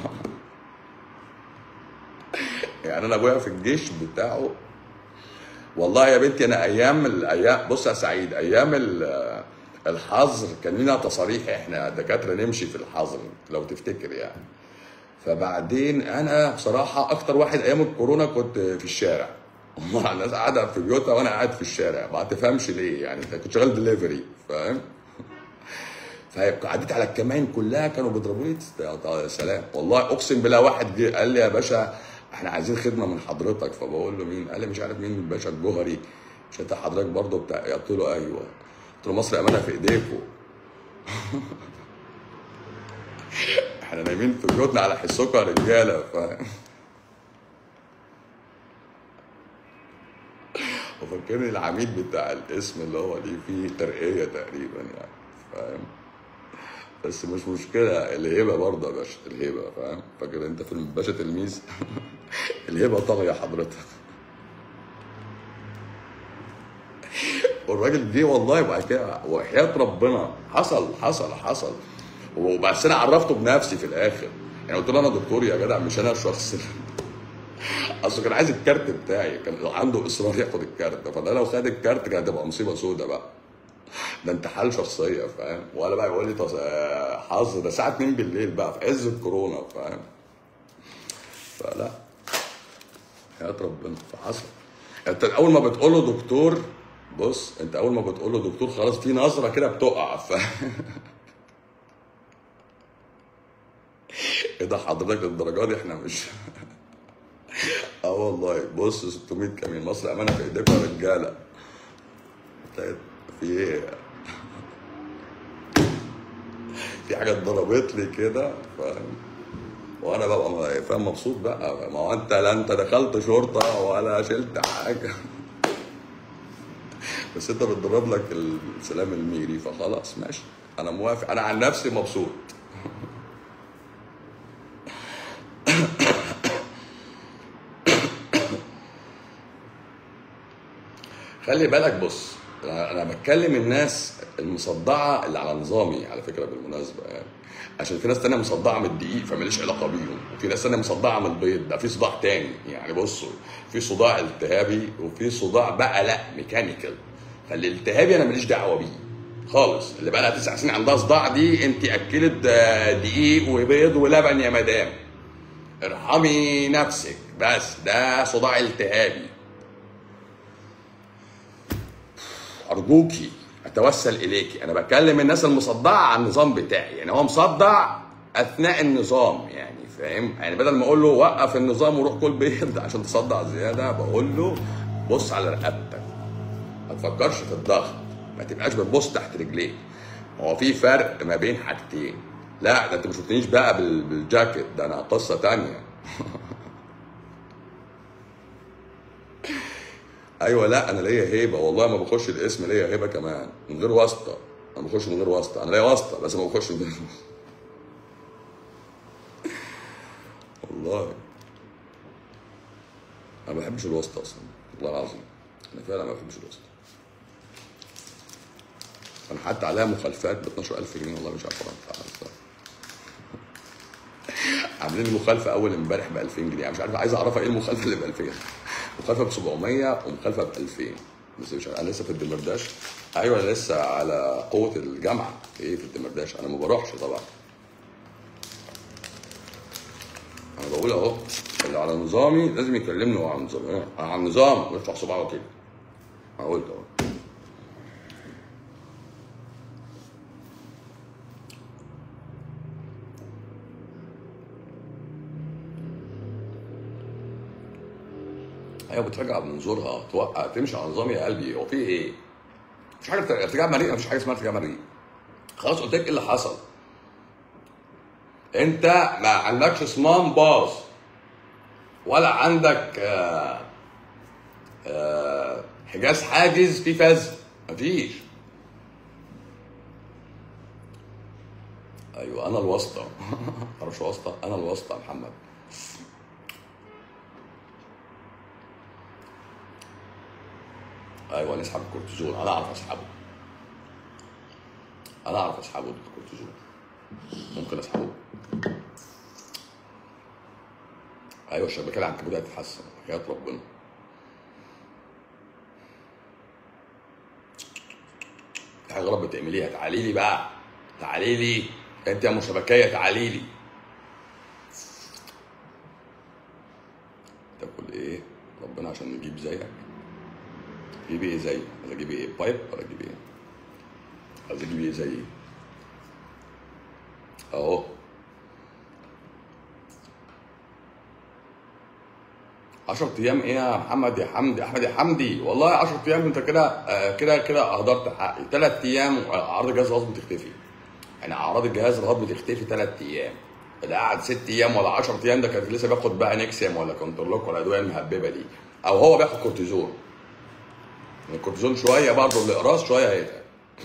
يعني انا ابويا في الجيش بتاعه والله يا بنتي انا ايام الايام بص يا سعيد ايام ال- الحظر كان لنا تصاريح احنا دكاتره نمشي في الحظر لو تفتكر يعني فبعدين انا بصراحه اكتر واحد ايام الكورونا كنت في الشارع والله الناس قاعده في بيوتها وانا قاعد في الشارع ما تفهمش ليه يعني كنت شغال دليفري فاهم فعديت على الكمائن كلها كانوا بيضربوا لي يا سلام والله اقسم بالله واحد جه قال لي يا باشا احنا عايزين خدمه من حضرتك فبقول له مين؟ قال لي مش عارف مين الباشا الجوهري مش انت حضرتك برضه بتاع قلت له ايوه قلت له مصر امانه في ايديكم احنا نايمين في بيوتنا على حسكم يا رجاله فاهم وفاكرني العميد بتاع الاسم اللي هو ليه فيه ترقيه تقريبا يعني فاهم بس مش مشكله الهبه برضه يا باشا الهبه فاهم فاكر انت فيلم باشا تلميذ الهبه طاغيه حضرتك والراجل جه والله وبعد كده وحياه ربنا حصل حصل حصل وبس انا عرفته بنفسي في الاخر يعني قلت له انا دكتور يا جدع مش انا الشخص اللي اصله كان عايز الكارت بتاعي كان عنده اصرار ياخد الكارت فده لو خد الكارت كانت هتبقى مصيبه سودة بقى ده انتحال شخصيه فاهم ولا بقى يقول لي تص- آه، حظ ده الساعه 2 بالليل بقى في عز الكورونا فاهم فلا يا ربنا فحصل انت اول ما بتقول له دكتور بص انت اول ما بتقول له دكتور خلاص في نظره كده بتقع ف ايه ده حضرتك للدرجه دي احنا مش اه والله بص 600 كمين مصر امانه في ايديكم يا رجاله طيب، في ايه في حاجه اتضربت لي كده فاهم وانا ببقى م- فاهم مبسوط بقى ما هو انت لا انت دخلت شرطه ولا شلت حاجه بس انت بتضرب لك السلام الميري فخلاص ماشي انا موافق انا عن نفسي مبسوط خلي بالك بص انا أنا بتكلم الناس المصدعه اللي على نظامي على فكره بالمناسبه يعني عشان في ناس تانية مصدعه من الدقيق فماليش علاقه بيهم وفي ناس تانية مصدعه من البيض ده في صداع تاني يعني بصوا في صداع التهابي وفي صداع بقى لا ميكانيكال فالالتهابي انا ماليش دعوه بيه خالص اللي بقى لها تسع سنين عندها صداع دي انت اكلت آه، دقيق وبيض ولبن يا مدام ارحمي نفسك بس ده صداع التهابي ارجوكي اتوسل اليكي انا بكلم الناس المصدعه على النظام بتاعي يعني هو مصدع اثناء النظام يعني فاهم يعني بدل ما اقول له وقف النظام وروح كل بيض عشان تصدع زياده بقول له بص على رقبتك ما تفكرش في الضغط ما تبقاش بتبص تحت رجليك هو في فرق ما بين حاجتين لا ده انت ما شفتنيش بقى بال- بالجاكيت ده انا قصه تانية ايوه لا انا ليا هيبه والله ما بخش الاسم ليا هيبه كمان من غير واسطه انا بخش من غير واسطه انا ليا واسطه بس ما بخش من غير والله انا ما بحبش الواسطه اصلا والله العظيم انا فعلا ما بحبش الواسطه انا حتى عليها مخالفات ب 12000 جنيه والله مش عارف ادفع عاملين لي مخالفه اول امبارح ب 2000 جنيه مش عارف عايز اعرفها ايه المخالفه اللي ب 2000 مخالفه ب 700 ومخالفه ب 2000 بس مش عارف. انا لسه في الدمرداش ايوه انا لسه على قوه الجامعه ايه في الدمرداش انا ما بروحش طبعا انا بقول اهو اللي على نظامي لازم يكلمني وهو على نظامي انا على النظام ويرفع صباعه كده انا قلت اهو ايوه بترجع بمنظورها توقع تمشي على نظام يا قلبي هو في ايه؟ مفيش حاجه بت- ارتجاع مريء مفيش حاجه اسمها ارتجاع مريء خلاص قلت لك ايه اللي حصل انت ما عندكش صمام باظ ولا عندك آه، آه، حجاز حاجز فيه فز مفيش ايوه انا الواسطه معرفش واسطه انا الواسطه يا محمد ايوه نسحب الكورتيزون انا اعرف اسحبه انا اعرف اسحبه الكورتيزون ممكن اسحبه ايوه الشبكه العنكبوت هتتحسن حياه ربنا في حاجه غلط بتعمليها تعالي لي بقى تعالي لي انت يا مشبكيه تعالي لي تاكل ايه ربنا عشان نجيب زيك تجيبي ايه زيي عايز اجيب ايه بايب ولا اجيب ايه عايز اجيب ايه زيي اهو عشر ايام ايه يا محمد يا حمدي احمد يا حمدي والله 10 ايام انت كده آه، كده كده اهدرت حقي ثلاث ايام اعراض الجهاز الهضمي تختفي يعني اعراض الجهاز الهضمي تختفي ثلاث ايام اللي قعد ست ايام ولا 10 ايام ده كان لسه بياخد بقى نيكسيوم ولا كونترلوك ولا الادويه المهببه دي او هو بياخد كورتيزون يعني الكورتيزون شويه برضه الاقراص شويه هيتعب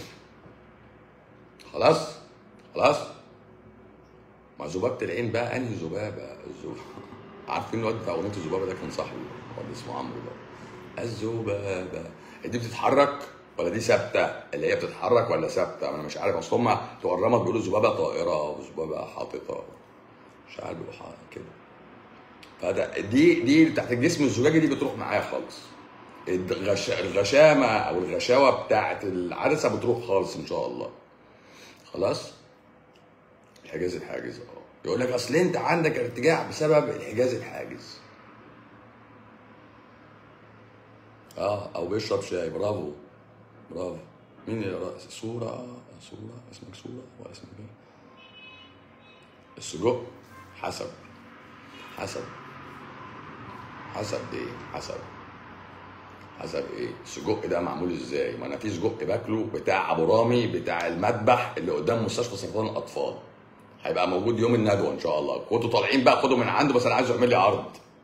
خلاص خلاص ما ذبابة العين بقى انهي ذبابه الذبابه عارفين الواد بتاع اغنيه الذبابه ده كان صاحبي واد اسمه عمرو ده الذبابه دي بتتحرك ولا دي ثابته اللي هي بتتحرك ولا ثابته انا مش عارف اصل هم بتوع الرمد بيقولوا ذبابه طائره وذبابه حاططه مش عارف بيقولوا حاجة كده فده دي دي تحت الجسم الزجاجي دي بتروح معايا خالص الغش... الغشامه او الغشاوه بتاعت العدسه بتروح خالص ان شاء الله خلاص الحجاز الحاجز اه يقول لك اصل انت عندك ارتجاع بسبب الحجاز الحاجز اه او بيشرب شاي برافو برافو مين يقرا صورة صورة اسمك صورة ولا اسمك ايه؟ السجق حسب حسب حسب ايه حسب حسب ايه السجق ده معمول ازاي ما انا في سجق باكله بتاع ابو رامي بتاع المذبح اللي قدام مستشفى سرطان الاطفال هيبقى موجود يوم الندوه ان شاء الله كنتوا طالعين بقى خدوا من عنده بس انا عايز يعمل لي عرض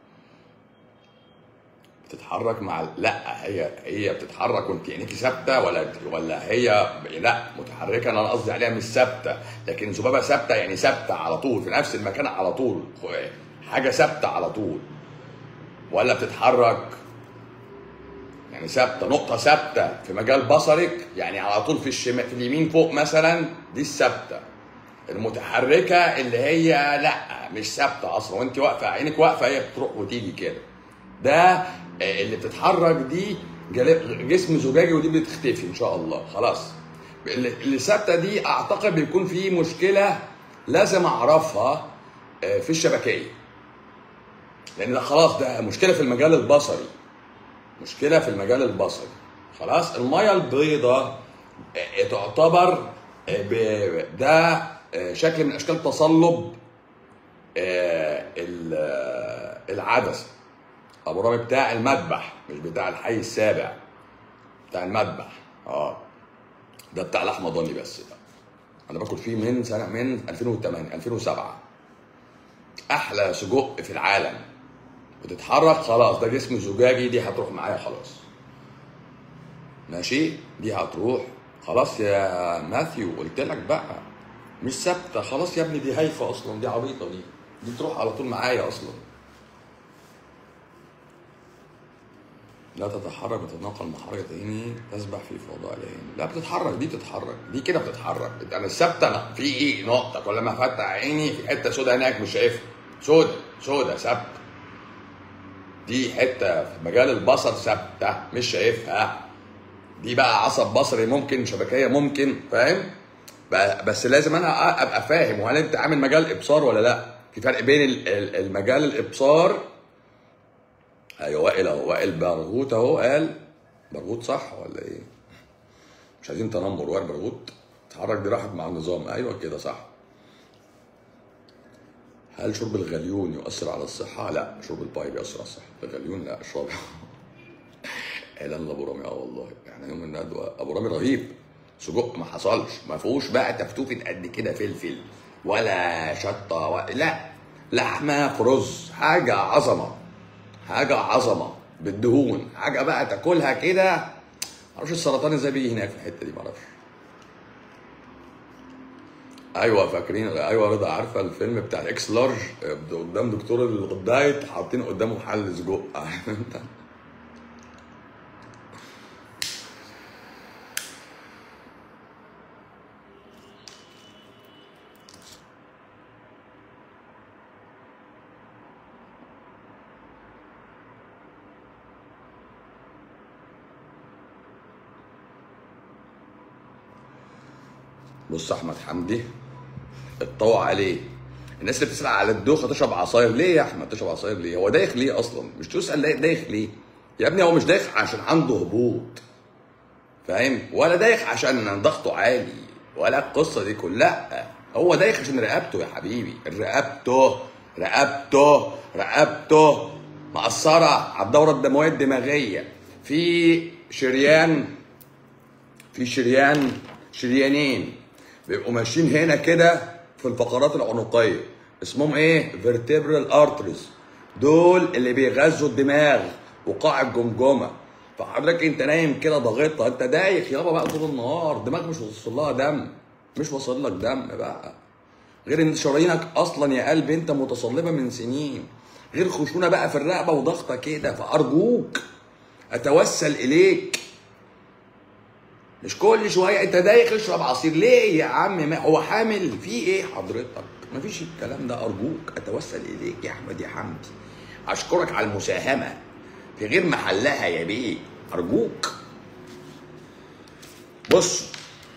بتتحرك مع ال- لا هي هي بتتحرك وانت عينيكي ثابته ولا ولا هي لا متحركه انا قصدي عليها مش ثابته لكن ذبابه ثابته يعني ثابته على طول في نفس المكان على طول حاجه ثابته على طول ولا بتتحرك يعني ثابته نقطه ثابته في مجال بصرك يعني على طول في الشمال في اليمين فوق مثلا دي الثابته المتحركه اللي هي لا مش ثابته اصلا وانت واقفه عينك واقفه هي بتروح وتيجي كده ده آه، اللي بتتحرك دي جل- جسم زجاجي ودي بتختفي ان شاء الله خلاص اللي اللي ثابته دي اعتقد بيكون في مشكله لازم اعرفها آه، في الشبكيه لان ده خلاص ده مشكله في المجال البصري مشكله في المجال البصري خلاص الميه البيضاء آه، تعتبر آه، ب- ده آه، شكل من اشكال تصلب آه، ال- آه، العدسه ابو رامي بتاع المذبح مش بتاع الحي السابع بتاع المذبح اه ده بتاع لحمه ضاني بس ده انا باكل فيه من سنه من 2008 2007 احلى سجق في العالم بتتحرك خلاص ده جسم زجاجي دي هتروح معايا خلاص ماشي دي هتروح خلاص يا ماثيو قلت لك بقى مش ثابته خلاص يا ابني دي هايفه اصلا دي عبيطه دي دي تروح على طول معايا اصلا لا تتحرك وتتنقل محركة عيني تسبح في فضاء العين لا بتتحرك دي بتتحرك دي كده بتتحرك انا الثابته أنا في ايه نقطه كل ما افتح عيني في حته سودة هناك مش شايفها سودة سودة ثابته دي حته في مجال البصر ثابته مش شايفها دي بقى عصب بصري ممكن شبكيه ممكن فاهم ب- بس لازم انا ابقى فاهم وهل انت عامل مجال ابصار ولا لا في فرق بين ال- ال- المجال الابصار ايوه وائل اهو وائل برغوت اهو قال برغوت صح ولا ايه؟ مش عايزين تنمر وائل برغوت اتحرك دي راحت مع النظام ايوه كده صح هل شرب الغليون يؤثر على الصحة؟ لا شرب الباي بيأثر على الصحة، الغليون لا اشرب اعلان لابو رامي اه والله احنا يوم الندوة ابو رامي رهيب سجق ما حصلش ما فيهوش بقى تفتوفة قد كده فلفل ولا شطة ولا لا لحمة في رز حاجة عظمة حاجه عظمه بالدهون حاجه بقى تاكلها كده معرفش السرطان ازاي بيجي هناك في الحته دي معرفش ايوه فاكرين ايوه رضا عارفه الفيلم بتاع الاكس لارج قدام دكتور الدايت حاطين قدامه محل سجق عارف انت بص احمد حمدي اتطوع عليه الناس اللي بتسال على الدوخه تشرب عصاير ليه يا احمد تشرب عصاير ليه هو دايخ ليه اصلا مش تسال ليه دايخ ليه يا ابني هو مش دايخ عشان عنده هبوط فاهم ولا دايخ عشان ضغطه عالي ولا القصه دي كلها هو دايخ عشان رقبته يا حبيبي رقبته رقبته رقبته مأثرة على الدورة الدموية الدماغية في شريان في شريان شريانين بيبقوا ماشيين هنا كده في الفقرات العنقيه اسمهم ايه vertebral arteries دول اللي بيغذوا الدماغ وقاع الجمجمه فحضرتك انت نايم كده ضاغطها انت دايخ يابا بقى طول النهار دماغ مش واصل لها دم مش واصل لك دم بقى غير ان شرايينك اصلا يا قلبي انت متصلبه من سنين غير خشونه بقى في الرقبه وضغطه كده فارجوك اتوسل اليك مش كل شويه انت دايخ اشرب عصير ليه يا عم ما هو حامل في ايه حضرتك مفيش الكلام ده ارجوك اتوسل اليك يا احمد يا حمدي اشكرك على المساهمه في غير محلها يا بيه ارجوك بص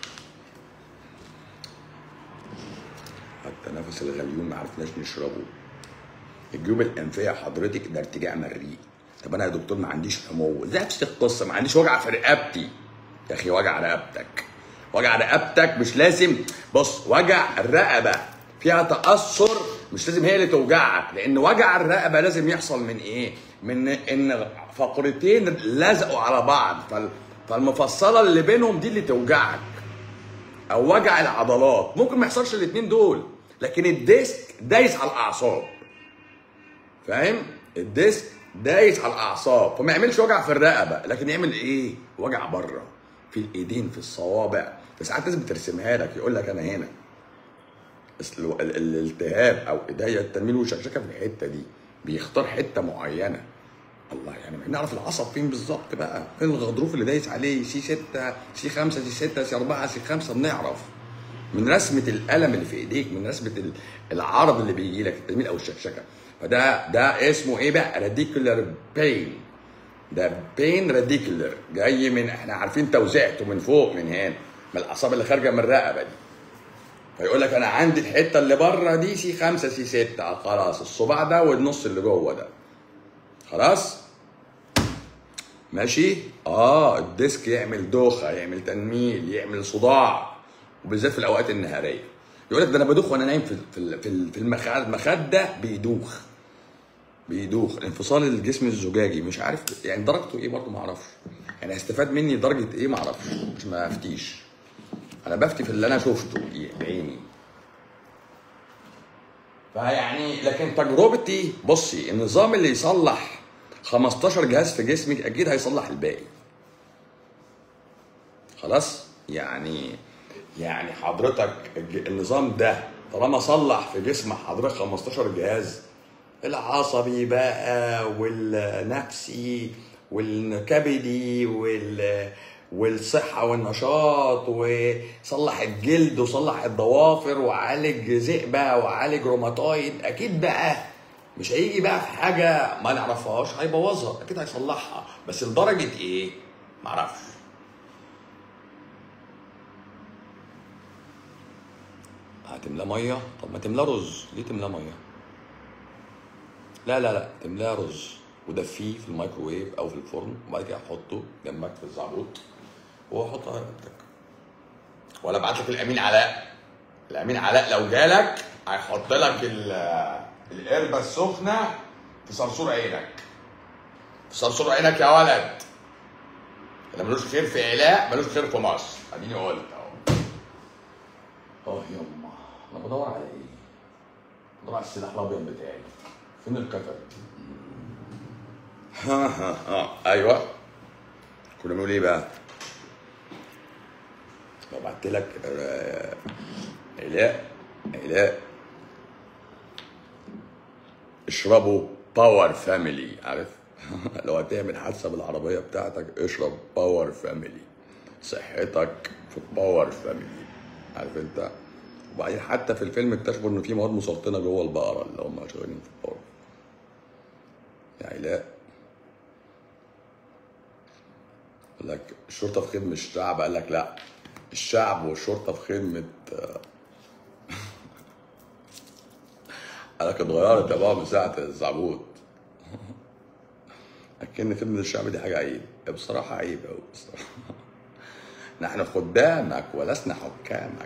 حتى نفس الغليون ما عرفناش نشربه الجيوب الانفيه حضرتك ده ارتجاع مريء طب انا يا دكتور ما عنديش حمو نفس القصه ما عنديش وجع في رقبتي يا اخي وجع رقبتك وجع رقبتك مش لازم بص وجع الرقبه فيها تاثر مش لازم هي اللي توجعك لان وجع الرقبه لازم يحصل من ايه من ان فقرتين لزقوا على بعض فال- فالمفصله اللي بينهم دي اللي توجعك او وجع العضلات ممكن ما يحصلش الاثنين دول لكن الديسك دايس على الاعصاب فاهم الديسك دايس على الاعصاب فما يعملش وجع في الرقبه لكن يعمل ايه وجع بره في الايدين في الصوابع ساعات ناس بترسمها لك يقول لك انا هنا بس ال- ال- الالتهاب او ايديا التنميل والشكشكه في الحته دي بيختار حته معينه الله يعني ما نعرف العصب فين بالظبط بقى فين الغضروف اللي دايس عليه سي 6 سي 5 سي 6 سي 4 سي 5 بنعرف من رسمه الالم اللي في ايديك من رسمه ال- العرض اللي بيجي لك التنميل او الشكشكه فده ده اسمه ايه بقى راديكولار بين ده بين راديكولر جاي من احنا عارفين توزيعته من فوق من هنا من الاعصاب اللي خارجه من الرقبه دي فيقول لك انا عندي الحته اللي بره دي سي 5 سي 6 آه خلاص الصباع ده والنص اللي جوه ده خلاص ماشي اه الديسك يعمل دوخه يعمل تنميل يعمل صداع وبالذات في الاوقات النهاريه يقول لك ده انا بدوخ وانا نايم في في في- في المخ- المخده بيدوخ بيدوخ انفصال الجسم الزجاجي مش عارف يعني درجته ايه برضه ما اعرفش يعني هيستفاد مني درجه ايه ما اعرفش مش ما افتيش انا بفتي في اللي انا شفته بعيني فيعني لكن تجربتي بصي النظام اللي يصلح 15 جهاز في جسمك اكيد هيصلح الباقي خلاص يعني يعني حضرتك الج- النظام ده طالما صلح في جسم حضرتك 15 جهاز العصبي بقى والنفسي والكبدي وال والصحة والنشاط وصلح الجلد وصلح الضوافر وعالج ذئبة وعالج روماتويد أكيد بقى مش هيجي بقى في حاجة ما نعرفهاش هيبوظها أكيد هيصلحها بس لدرجة إيه؟ معرفش هتملاه ميه طب ما تملاه رز ليه تملاه ميه لا لا لا تملاه رز ودفيه في الميكروويف او في الفرن وبعد كده حطه جنبك في الزعبوط وحطها على رقبتك ولا ابعت لك الامين علاء الامين علاء لو جالك هيحط لك ال- القربه السخنه في صرصور عينك في صرصور عينك يا ولد اللي ملوش خير في علاء ملوش خير في مصر اديني قلت اهو اه يما انا بدور على ايه؟ بدور على السلاح الابيض بتاعي فين الكتر؟ ها ها ها ايوه كنا بنقول ايه بقى؟ لو بعت لك آه، علاء علاء اشربوا باور فاميلي عارف؟ لو هتعمل حادثه بالعربيه بتاعتك اشرب باور فاميلي صحتك في باور فاميلي عارف انت؟ وبعدين حتى في الفيلم اكتشفوا ان في مواد مسرطنه جوه البقره اللي هم شغالين في الباور يا علاء قال لك الشرطه في خدمه الشعب قال لك لا الشعب والشرطه في خدمه قال لك اتغيرت يا بابا من ساعه الزعبوط لكن خدمه الشعب دي حاجه عيب بصراحه عيب قوي بصراحه نحن خدامك ولسنا حكامك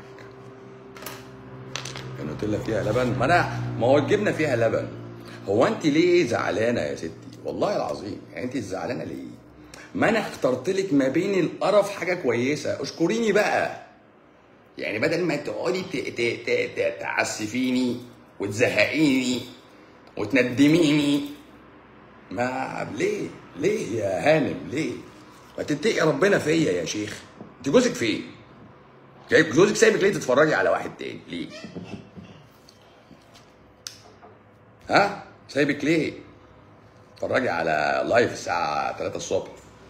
النوتيلا فيها لبن ما انا ما هو الجبنه فيها لبن هو انت ليه زعلانه يا ستي والله العظيم يعني انت زعلانه ليه ما انا اخترت لك ما بين القرف حاجه كويسه اشكريني بقى يعني بدل ما تقعدي ت- ت- ت- ت- تعسفيني وتزهقيني وتندميني ما ليه ليه يا هانم ليه ما تتقي ربنا فيا يا شيخ انت جوزك فين جايب جوزك سايبك ليه تتفرجي على واحد تاني ليه ها سايبك ليه اتفرجي على لايف الساعة 3 الصبح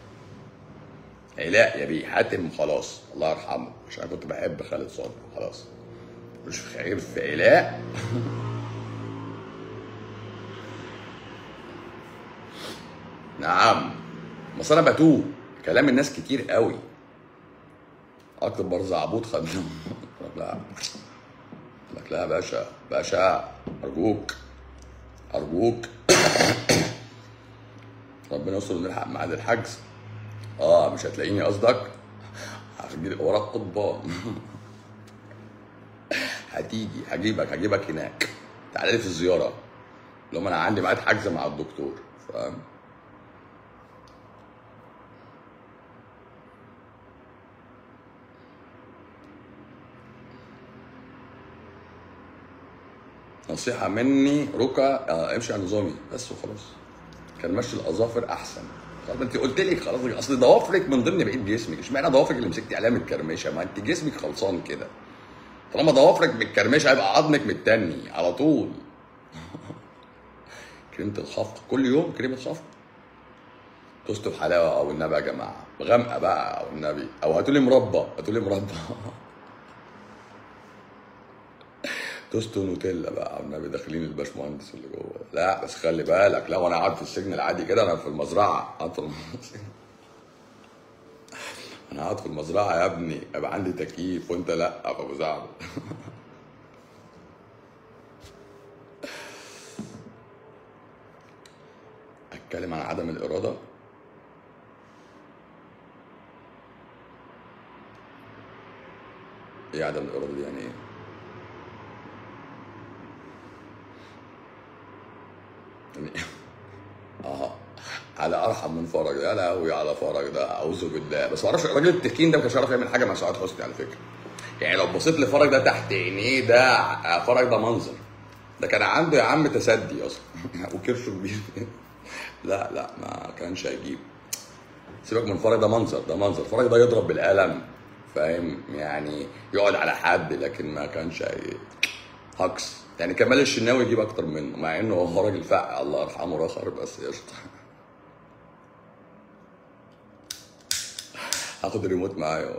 علاء يا بيه حاتم خلاص الله يرحمه عشان انا كنت بحب خالد صالح خلاص مش خير في علاء نعم بس انا بتوه كلام الناس كتير قوي اكبر زعبوط خد لا قال لك لا يا باشا باشا ارجوك ارجوك ربنا يستر ونلحق ميعاد الحجز اه مش هتلاقيني قصدك هجيب وراك قضبان هتيجي هجيبك هجيبك هناك تعالى لي في الزياره لو انا عندي ميعاد حجز مع الدكتور فاهم نصيحه مني ركا آه، امشي على نظامي بس وخلاص كان مشي الاظافر احسن طب انت قلت لي خلاص اصل ضوافرك من ضمن بقيه جسمك اشمعنى ضوافرك اللي مسكتي عليها متكرمشه ما انت جسمك خلصان كده طالما ضوافرك متكرمشه هيبقى عظمك متني على طول كريمه الخفق كل يوم كريمه خفق توستوا بحلاوه او النبي يا جماعه غامقه بقى او النبي او هاتوا لي مربى هاتوا لي مربى توستو نوتيلا بقى او النبي داخلين الباشمهندس اللي جوه لا بس خلي بالك لا وانا قاعد في السجن العادي كده انا في المزرعه قاعد في المزرعه انا قاعد في المزرعه يا ابني يبقى عندي تكييف وانت لا يا ابو زعبل اتكلم عن عدم الاراده ايه عدم الاراده دي يعني ايه يعني اه على ارحم من فرج يا لهوي على فرج ده اعوذ بالله بس ما اعرفش الراجل التخين ده ما كانش يعرف يعمل حاجه مع سعاد حسني على فكره يعني لو بصيت لفرج ده تحت عينيه ده فرج ده منظر ده كان عنده يا عم تسدي اصلا وكرشه كبير لا لا ما كانش هيجيب سيبك من فرج ده منظر ده منظر فرج ده يضرب بالقلم فاهم يعني يقعد على حد لكن ما كانش هي- هكس يعني كمال الشناوي يجيب اكتر منه مع انه هو راجل فقع الله يرحمه رخر بس قشطه هاخد الريموت معايا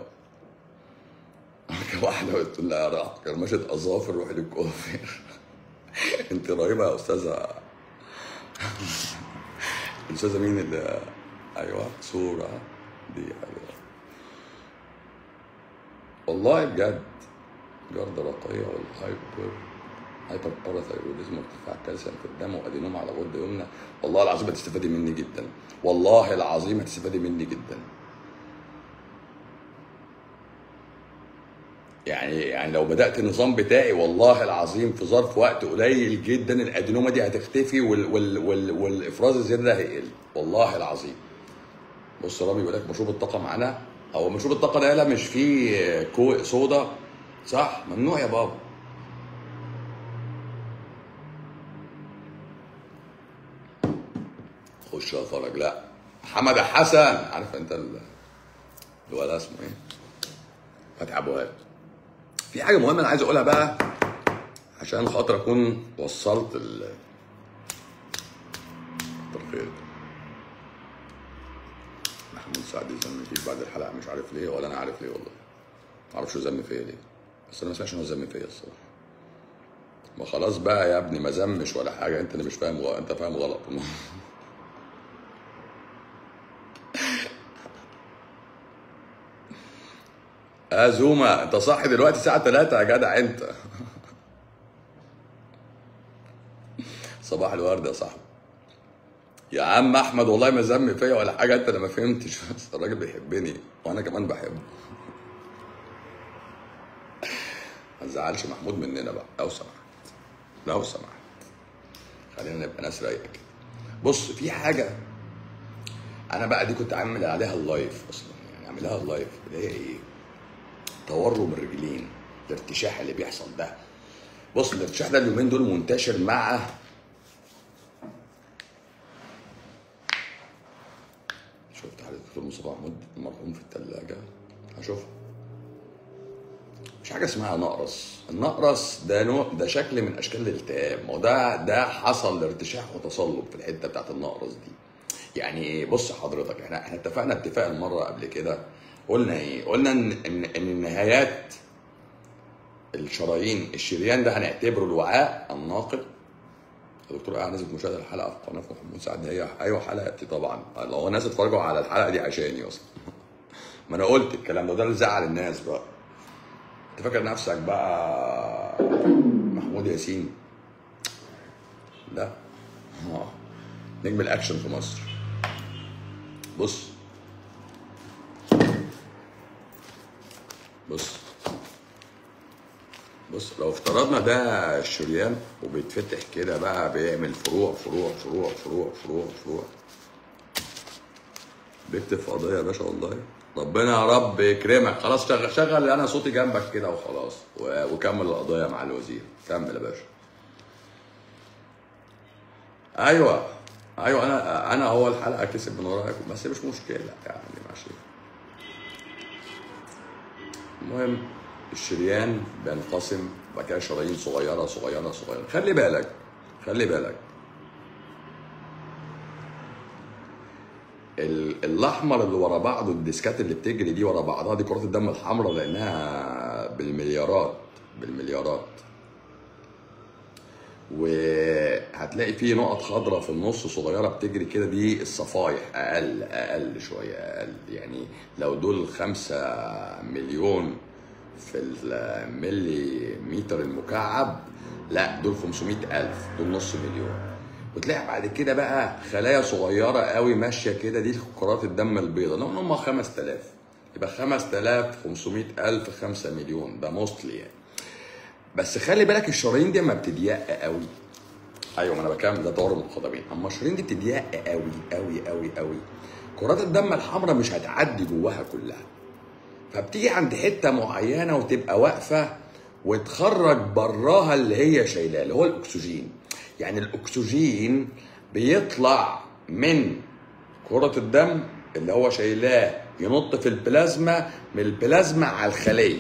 واحدة قلت لها راح كرمشة أظافر روحي للكوافير أنت رهيبة يا أستاذة الأستاذة مين اللي أيوه صورة دي حلوة والله بجد جردة رقية والهايبر هايبر باراثايروديزم وارتفاع كالسيوم في الدم وادينوم على غده يمنى والله العظيم هتستفادي مني جدا والله العظيم هتستفادي مني جدا يعني يعني لو بدات النظام بتاعي والله العظيم في ظرف وقت قليل جدا الادينومه دي هتختفي وال وال وال والافراز الزياده ده هيقل والله العظيم بص رامي بيقول لك مشروب الطاقه معانا هو مشروب الطاقه ده لا مش فيه كو صودا صح ممنوع يا بابا خش اتفرج لا حمد حسن عارف انت ال- الولد اسمه ايه فتحي ابو وهاب في حاجه مهمه انا عايز اقولها بقى عشان خاطر اكون وصلت ال كتر خيرك محمود سعد يذم فيك بعد الحلقه مش عارف ليه ولا انا عارف ليه والله ما اعرفش ذم فيا ليه بس انا ما سمعتش ان هو ذم فيا الصراحه ما خلاص بقى يا ابني ما ذمش ولا حاجه انت اللي مش فاهم غلط انت فاهم غلط يا زوما انت صاحي دلوقتي الساعه 3 يا جدع انت صباح الورد يا صاحبي يا عم احمد والله ما ذم فيا ولا حاجه انت اللي ما فهمتش بس الراجل بيحبني وانا كمان بحبه ما تزعلش محمود مننا بقى لو سمحت لو سمحت خلينا نبقى ناس رايقه كده بص في حاجه انا بقى دي كنت عامل عليها اللايف اصلا يعني عاملها اللايف اللي هي ايه تورم الرجلين الارتشاح اللي بيحصل ده بص الارتشاح ده اليومين دول منتشر مع شفت حاله الدكتور مصطفى محمود المرحوم في الثلاجه هشوفها مش حاجه اسمها نقرس النقرس ده نوع ده شكل من اشكال الالتهاب ما هو ده ده حصل ارتشاح وتصلب في الحته بتاعت النقرس دي يعني ايه بص حضرتك احنا احنا اتفقنا اتفاق المره قبل كده قلنا ايه قلنا ان ان, إن النهايات الشرايين الشريان ده هنعتبره الوعاء الناقل الدكتور قاعد نزلت مشاهده الحلقه في قناه محمود سعد هي ايوه حلقتي طبعا لو الناس اتفرجوا على الحلقه دي عشاني اصلا ما انا قلت الكلام ده وده اللي زعل الناس بقى انت فاكر نفسك بقى محمود ياسين لا اه نجم الاكشن في مصر بص بص بص لو افترضنا ده الشريان وبيتفتح كده بقى بيعمل فروع فروع فروع فروع فروع فروع بيكتب في قضيه يا باشا والله ربنا يا رب يكرمك خلاص شغل شغل انا صوتي جنبك كده وخلاص و- وكمل القضيه مع الوزير كمل يا باشا ايوه ايوه انا انا هو الحلقه كسب من وراكم بس مش مشكله يعني ماشي المهم الشريان بينقسم بعد كده شرايين صغيره صغيره صغيره خلي بالك خلي بالك ال- الاحمر اللي ورا بعضه الديسكات اللي بتجري دي ورا بعضها دي كرات الدم الحمراء لانها بالمليارات بالمليارات وهتلاقي فيه نقط خضراء في النص صغيره بتجري كده دي الصفايح اقل اقل شويه اقل يعني لو دول خمسة مليون في الملي متر المكعب لا دول 500 ألف دول نص مليون وتلاقي بعد كده بقى خلايا صغيرة قوي ماشية كده دي كرات الدم البيضاء لو هم 5000 يبقى 5500 ألف 5 مليون ده موستلي يعني بس خلي بالك الشرايين دي اما بتضيق قوي ايوه ما انا بكمل ده دور المخاطبين اما الشرايين دي بتضيق قوي قوي قوي قوي كرات الدم الحمراء مش هتعدي جواها كلها فبتيجي عند حته معينه وتبقى واقفه وتخرج براها اللي هي شايلاه اللي هو الاكسجين يعني الاكسجين بيطلع من كرة الدم اللي هو شايلاه ينط في البلازما من البلازما على الخليه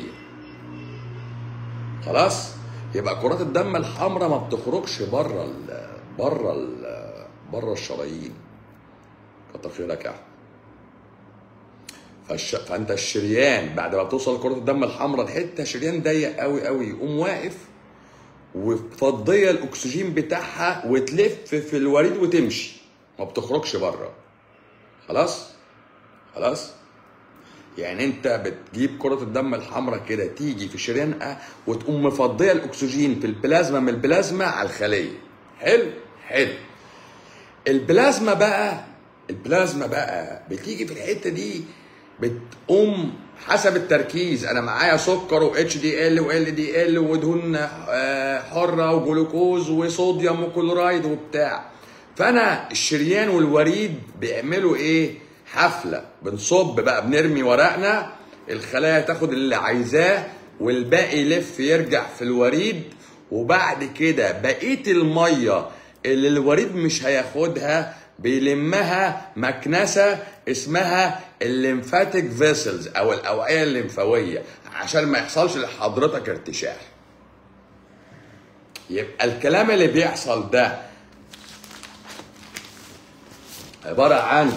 خلاص يبقى كرات الدم الحمراء ما بتخرجش بره ال بره ال بره الشرايين كتر خيرك يا احمد فالش... فانت الشريان بعد ما بتوصل كرة الدم الحمراء لحته شريان ضيق قوي قوي يقوم واقف وفضيه الاكسجين بتاعها وتلف في الوريد وتمشي ما بتخرجش بره خلاص خلاص يعني انت بتجيب كرة الدم الحمراء كده تيجي في شريانها وتقوم مفضيه الاكسجين في البلازما من البلازما على الخليه حلو حلو البلازما بقى البلازما بقى بتيجي في الحته دي بتقوم حسب التركيز انا معايا سكر و اتش دي ال و ال دي ال ودهون آه، حره وجلوكوز وصوديوم وكلورايد وبتاع فانا الشريان والوريد بيعملوا ايه حفله بنصب بقى بنرمي ورقنا الخلايا تاخد اللي عايزاه والباقي يلف يرجع في الوريد وبعد كده بقيه الميه اللي الوريد مش هياخدها بيلمها مكنسه اسمها الليمفاتيك فيسلز او الاوعيه الليمفاويه عشان ما يحصلش لحضرتك ارتشاح يبقى الكلام اللي بيحصل ده عباره عن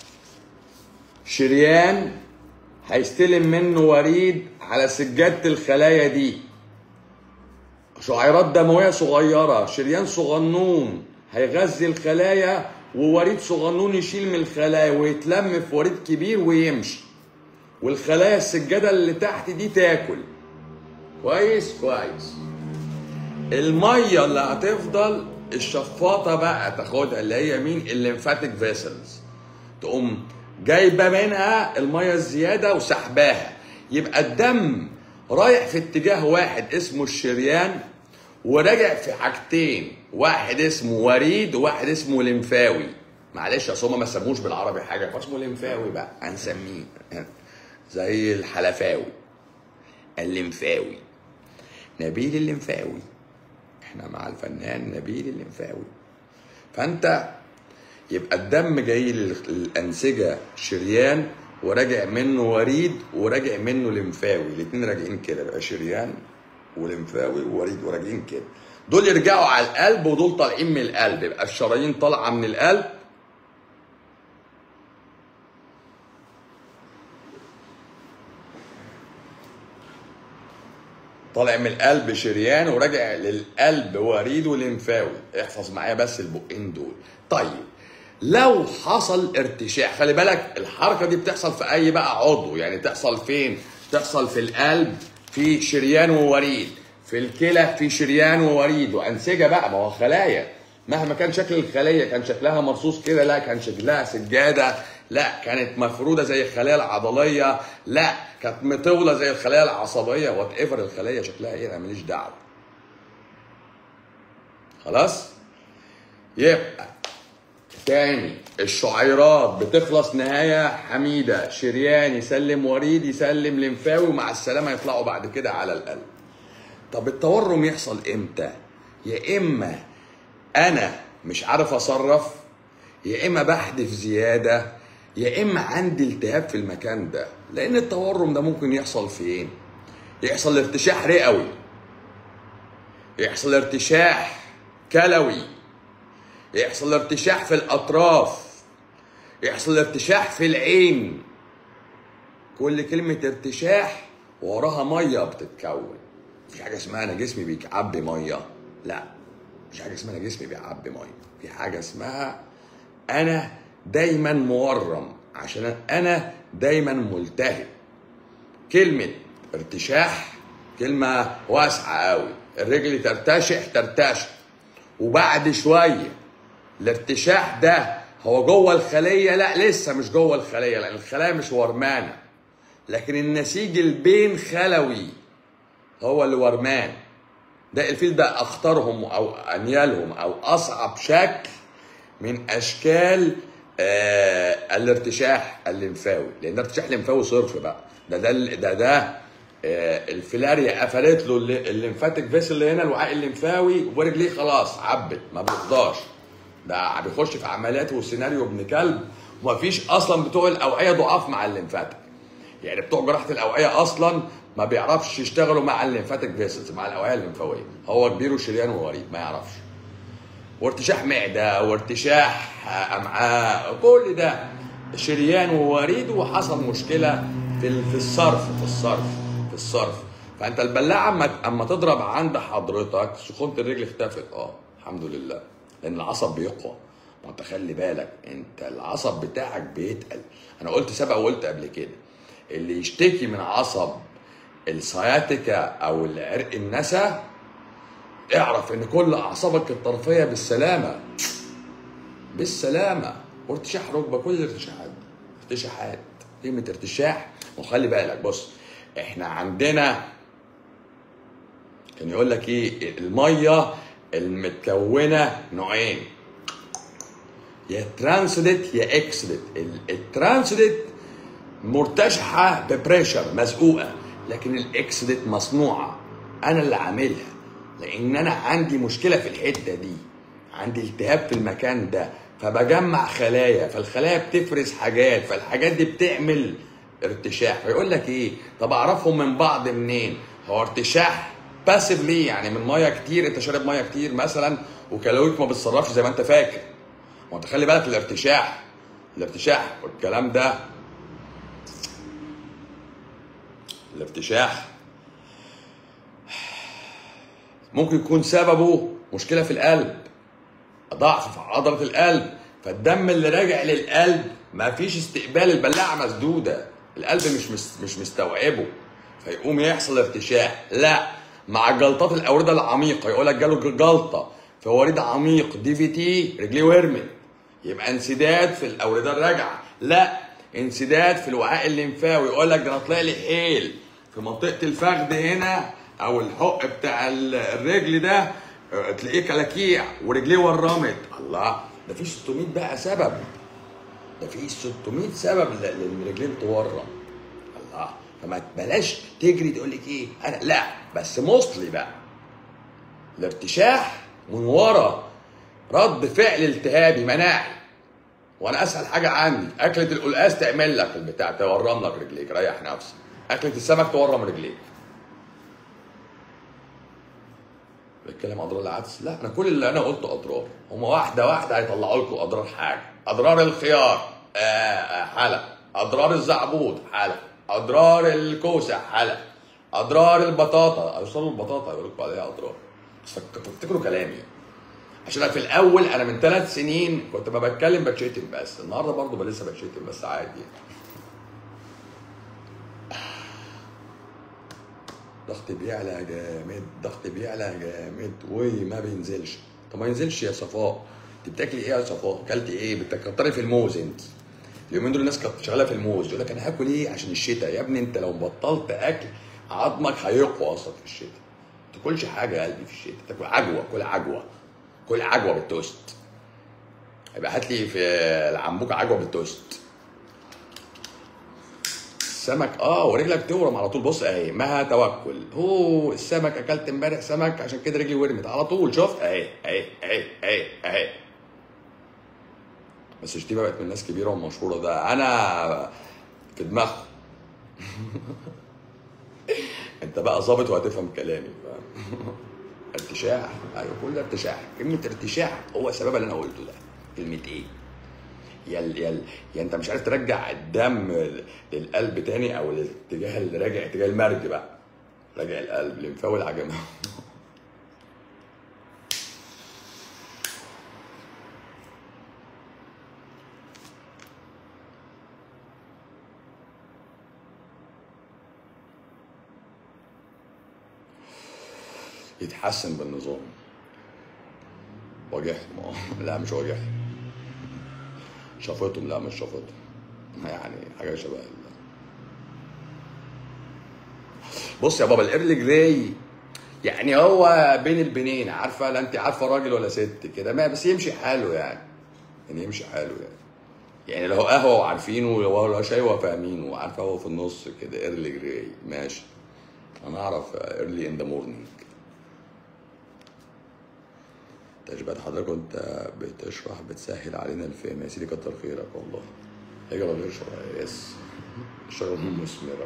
شريان هيستلم منه وريد على سجادة الخلايا دي شعيرات دموية صغيرة شريان صغنون هيغذي الخلايا ووريد صغنون يشيل من الخلايا ويتلم في وريد كبير ويمشي والخلايا السجادة اللي تحت دي تاكل كويس كويس المية اللي هتفضل الشفاطة بقى تاخدها اللي هي مين الليمفاتيك فيسلز تقوم جايبه منها الميه الزياده وسحباها يبقى الدم رايح في اتجاه واحد اسمه الشريان وراجع في حاجتين واحد اسمه وريد وواحد اسمه لمفاوي معلش اصل هما ما سموش بالعربي حاجه فاسمه لمفاوي بقى هنسميه زي الحلفاوي اللمفاوي نبيل اللمفاوي احنا مع الفنان نبيل اللمفاوي فانت يبقى الدم جاي للانسجه شريان وراجع منه وريد وراجع منه لمفاوي الاثنين راجعين كده بقى شريان ولمفاوي ووريد وراجعين كده دول يرجعوا على القلب ودول طالعين من القلب يبقى الشرايين طالعه من القلب طالع من القلب شريان وراجع للقلب وريد ولمفاوي احفظ معايا بس البقين دول طيب لو حصل ارتشاح خلي بالك الحركه دي بتحصل في اي بقى عضو يعني تحصل فين تحصل في القلب في شريان ووريد في الكلى في شريان ووريد وانسجه بقى ما هو خلايا مهما كان شكل الخليه كان شكلها مرصوص كده لا كان شكلها سجاده لا كانت مفروده زي الخلايا العضليه لا كانت مطوله زي الخلايا العصبيه وات ايفر الخليه شكلها ايه انا ماليش دعوه خلاص يبقى تاني الشعيرات بتخلص نهاية حميدة شريان يسلم وريد يسلم لمفاوي ومع السلامة يطلعوا بعد كده على القلب طب التورم يحصل امتى يا اما انا مش عارف اصرف يا اما بحدف زياده يا اما عندي التهاب في المكان ده لان التورم ده ممكن يحصل فين يحصل ارتشاح رئوي يحصل ارتشاح كلوي يحصل ارتشاح في الاطراف يحصل ارتشاح في العين كل كلمة ارتشاح وراها مية بتتكون مفيش حاجة اسمها أنا جسمي بيعبي مية لا مفيش حاجة اسمها أنا جسمي بيعبي مية في حاجة اسمها أنا دايما مورم عشان أنا دايما ملتهب كلمة ارتشاح كلمة واسعة قوي الرجل ترتشح ترتشح وبعد شوية الارتشاح ده هو جوه الخلية لا لسه مش جوه الخلية لأن الخلايا مش ورمانة لكن النسيج البين خلوي هو اللي ورمان ده الفيل ده أخطرهم أو أنيالهم أو أصعب شكل من أشكال آه الارتشاح الليمفاوي لأن الارتشاح الليمفاوي صرف بقى ده ده ده, ده آه الفيلاريا قفلت له اللي- الليمفاتيك فيسل اللي هنا الوعاء الليمفاوي ورجليه خلاص عبت ما بيفضاش ده بيخش في عمليات وسيناريو ابن كلب ومفيش اصلا بتوع الاوعيه ضعاف مع الليمفاتيك يعني بتوع جراحه الاوعيه اصلا ما بيعرفش يشتغلوا مع الليمفاتيك فيسلز مع الاوعيه الليمفاويه هو كبير وشريان وغريب ما يعرفش وارتشاح معده وارتشاح امعاء كل ده شريان ووريد وحصل مشكله في ال- في الصرف في الصرف في الصرف فانت البلاعه اما اما تضرب عند حضرتك سخونه الرجل اختفت اه الحمد لله لان العصب بيقوى ما انت خلي بالك انت العصب بتاعك بيتقل انا قلت سبق وقلت قبل كده اللي يشتكي من عصب السياتيكا او العرق النسا اعرف ان كل اعصابك الطرفيه بالسلامه بالسلامه وارتشاح ركبه كل الارتشاحات دي ارتشاحات كلمه ارتشاح وخلي بالك بص احنا عندنا كان يقول لك ايه الميه المتكونه نوعين يا ترانسدت يا اكسدت الترانسدت مرتشحه ببريشر مزقوقه لكن الاكسدت مصنوعه انا اللي عاملها لان انا عندي مشكله في الحته دي عندي التهاب في المكان ده فبجمع خلايا فالخلايا بتفرز حاجات فالحاجات دي بتعمل ارتشاح فيقول لك ايه طب اعرفهم من بعض منين هو ارتشاح باسفلي يعني من ميه كتير انت شارب ميه كتير مثلا وكلاويك ما بتصرفش زي ما انت فاكر ما انت خلي بالك الارتشاح الارتشاح والكلام ده الارتشاح ممكن يكون سببه مشكله في القلب ضعف في عضله القلب فالدم اللي راجع للقلب ما فيش استقبال البلاعه مسدوده القلب مش مس مش مستوعبه فيقوم يحصل ارتشاح لا مع جلطات الاورده العميقه يقول لك جاله جلطه في وريد عميق دي في تي رجليه ورمت يبقى انسداد في الاورده الراجعه لا انسداد في الوعاء الليمفاوي يقول لك ده انا طلع لي حيل في منطقه الفخذ هنا او الحق بتاع ال- الرجل ده اه، تلاقيه كلاكيع ورجليه ورمت الله ده في 600 بقى سبب ده في 600 سبب ل- لان رجلين تورم الله فما بلاش تجري تقول لك ايه انا لا بس مصلي بقى الارتشاح من ورا رد فعل التهابي مناعي وانا اسهل حاجه عندي اكله القلقاس تعمل لك البتاع تورم لك رجليك ريح نفسك اكله السمك تورم رجليك بتكلم اضرار العدس لا انا كل اللي انا قلته اضرار هما واحده واحده هيطلعوا لكم اضرار حاجه اضرار الخيار آه، آه، حلق اضرار الزعبوط حلق اضرار الكوسه حلق اضرار البطاطا اوصلوا البطاطا يقول لكم عليها اضرار بس فك- تفتكروا كلامي عشان أنا في الاول انا من ثلاث سنين كنت ما بتكلم بتشتم بس النهارده برضه لسه بتشتم بس عادي ضغط بيعلى جامد ضغط بيعلى جامد وما بينزلش طب ما ينزلش يا صفاء انت بتاكلي ايه يا صفاء اكلتي ايه بتكتري في الموز انت اليومين دول الناس كانت شغاله في الموز يقول لك انا هاكل ايه عشان الشتاء يا ابني انت لو بطلت اكل عظمك هيقوى اصلا في الشتاء ما تاكلش حاجه يا قلبي في الشتاء تاكل عجوه كل عجوه كل عجوه بالتوست يبقى هات لي في العنبوك عجوه بالتوست السمك اه ورجلك تورم على طول بص اهي ما توكل هو السمك اكلت امبارح سمك عشان كده رجلي ورمت على طول شفت اهي اهي اهي اهي اهي بس شتيمه بقت من ناس كبيره ومشهوره ده انا في دماغهم انت بقى ظابط وهتفهم كلامي فاهم ارتشاح ايوه كل ده ارتشاح كلمه ارتشاح هو السبب اللي انا قلته ده كلمه ايه يا ال- يا ال- يا انت مش عارف ترجع الدم للقلب تاني او الاتجاه اللي راجع اتجاه المرج بقى راجع القلب الليمفاوي العجمي يتحسن بالنظام واجههم اه لا مش واجههم شافتهم لا مش شافتهم يعني حاجه شبه ال- بص يا بابا الايرلي جراي يعني هو بين البنين عارفه لا انت عارفه راجل ولا ست كده ما بس يمشي حاله يعني يعني يمشي حاله يعني يعني لو قهوه وعارفينه ولو شاي وفاهمينه وعارفه هو في النص كده ايرلي جراي ماشي انا اعرف ايرلي ان ذا مورنينج تشبه حضرتك وانت بتشرح بتسهل علينا الفهم يا سيدي كتر خيرك والله هجرة غير شرعية يس الشجرة مثمرة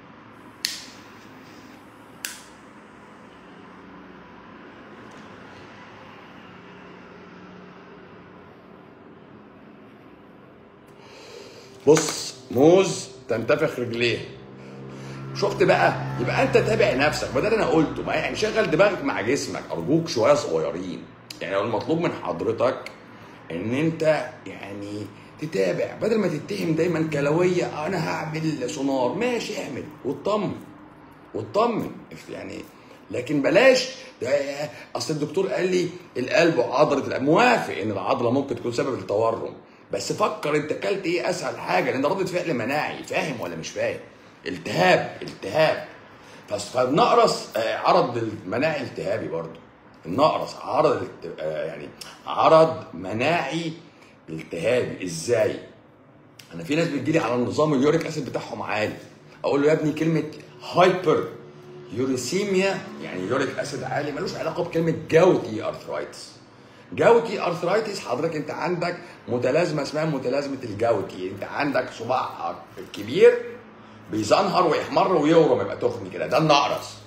بص موز تنتفخ رجليه شفت بقى يبقى انت تابع نفسك ما ده اللي انا قلته ما يعني شغل دماغك مع جسمك ارجوك شويه صغيرين يعني لو المطلوب من حضرتك ان انت يعني تتابع بدل ما تتهم دايما كلويه انا هعمل سونار ماشي اعمل واطمن واطمن يعني لكن بلاش ده اصل الدكتور قال لي القلب وعضله القلب موافق ان العضله ممكن تكون سبب التورم بس فكر انت اكلت ايه اسهل حاجه لان ده رده فعل مناعي فاهم ولا مش فاهم التهاب التهاب بس فالنقرس آه، عرض المناعي التهابي برضه النقرس عرض الالت- آه، يعني عرض مناعي التهابي ازاي انا في ناس بتجيلي على النظام اليوريك اسيد بتاعهم عالي اقول له يا ابني كلمه هايبر يوريسيميا يعني يوريك اسيد عالي ملوش علاقه بكلمه جوتي ارثرايتس جوتي ارثرايتس حضرتك انت عندك متلازمه اسمها متلازمه الجوتي انت عندك صباعك الكبير بيزنهر ويحمر ويورم يبقى تخن كده ده النقرس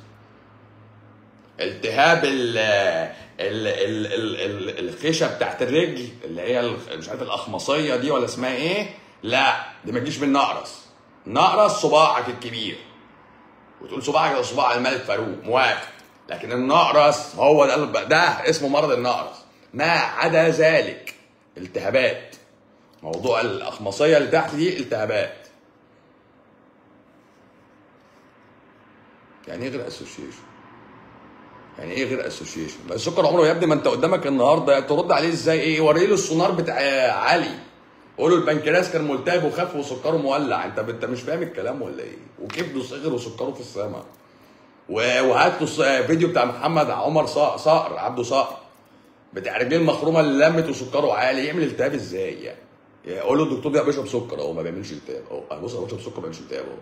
التهاب ال ال ال ال ال الخيشه بتاعت الرجل اللي هي ال- مش عارف الاخمصيه دي ولا اسمها ايه لا دي ما تجيش من نقرس نقرس صباعك الكبير وتقول صباعك ده صباع الملك فاروق موافق لكن النقرس هو ده الب- ده اسمه مرض النقرس ما عدا ذلك التهابات موضوع الاخمصيه اللي تحت دي التهابات يعني ايه غير اسوشيشن يعني ايه غير اسوشيشن ما السكر عمره يا ابني ما انت قدامك النهارده ترد عليه ازاي ايه وري له السونار بتاع علي قول له البنكرياس كان ملتهب وخف وسكره مولع انت انت مش فاهم الكلام ولا ايه وكبده صغر وسكره في السماء و- وهات له الص- فيديو بتاع محمد عمر صقر صقر عبده صقر بتاع رجليه المخرومه اللي لمت وسكره عالي يعمل التهاب ازاي يعني يعني قول له الدكتور ده بيشرب سكر اهو ما بيعملش التهاب اهو بص انا بشرب سكر ما بيعملش التهاب اهو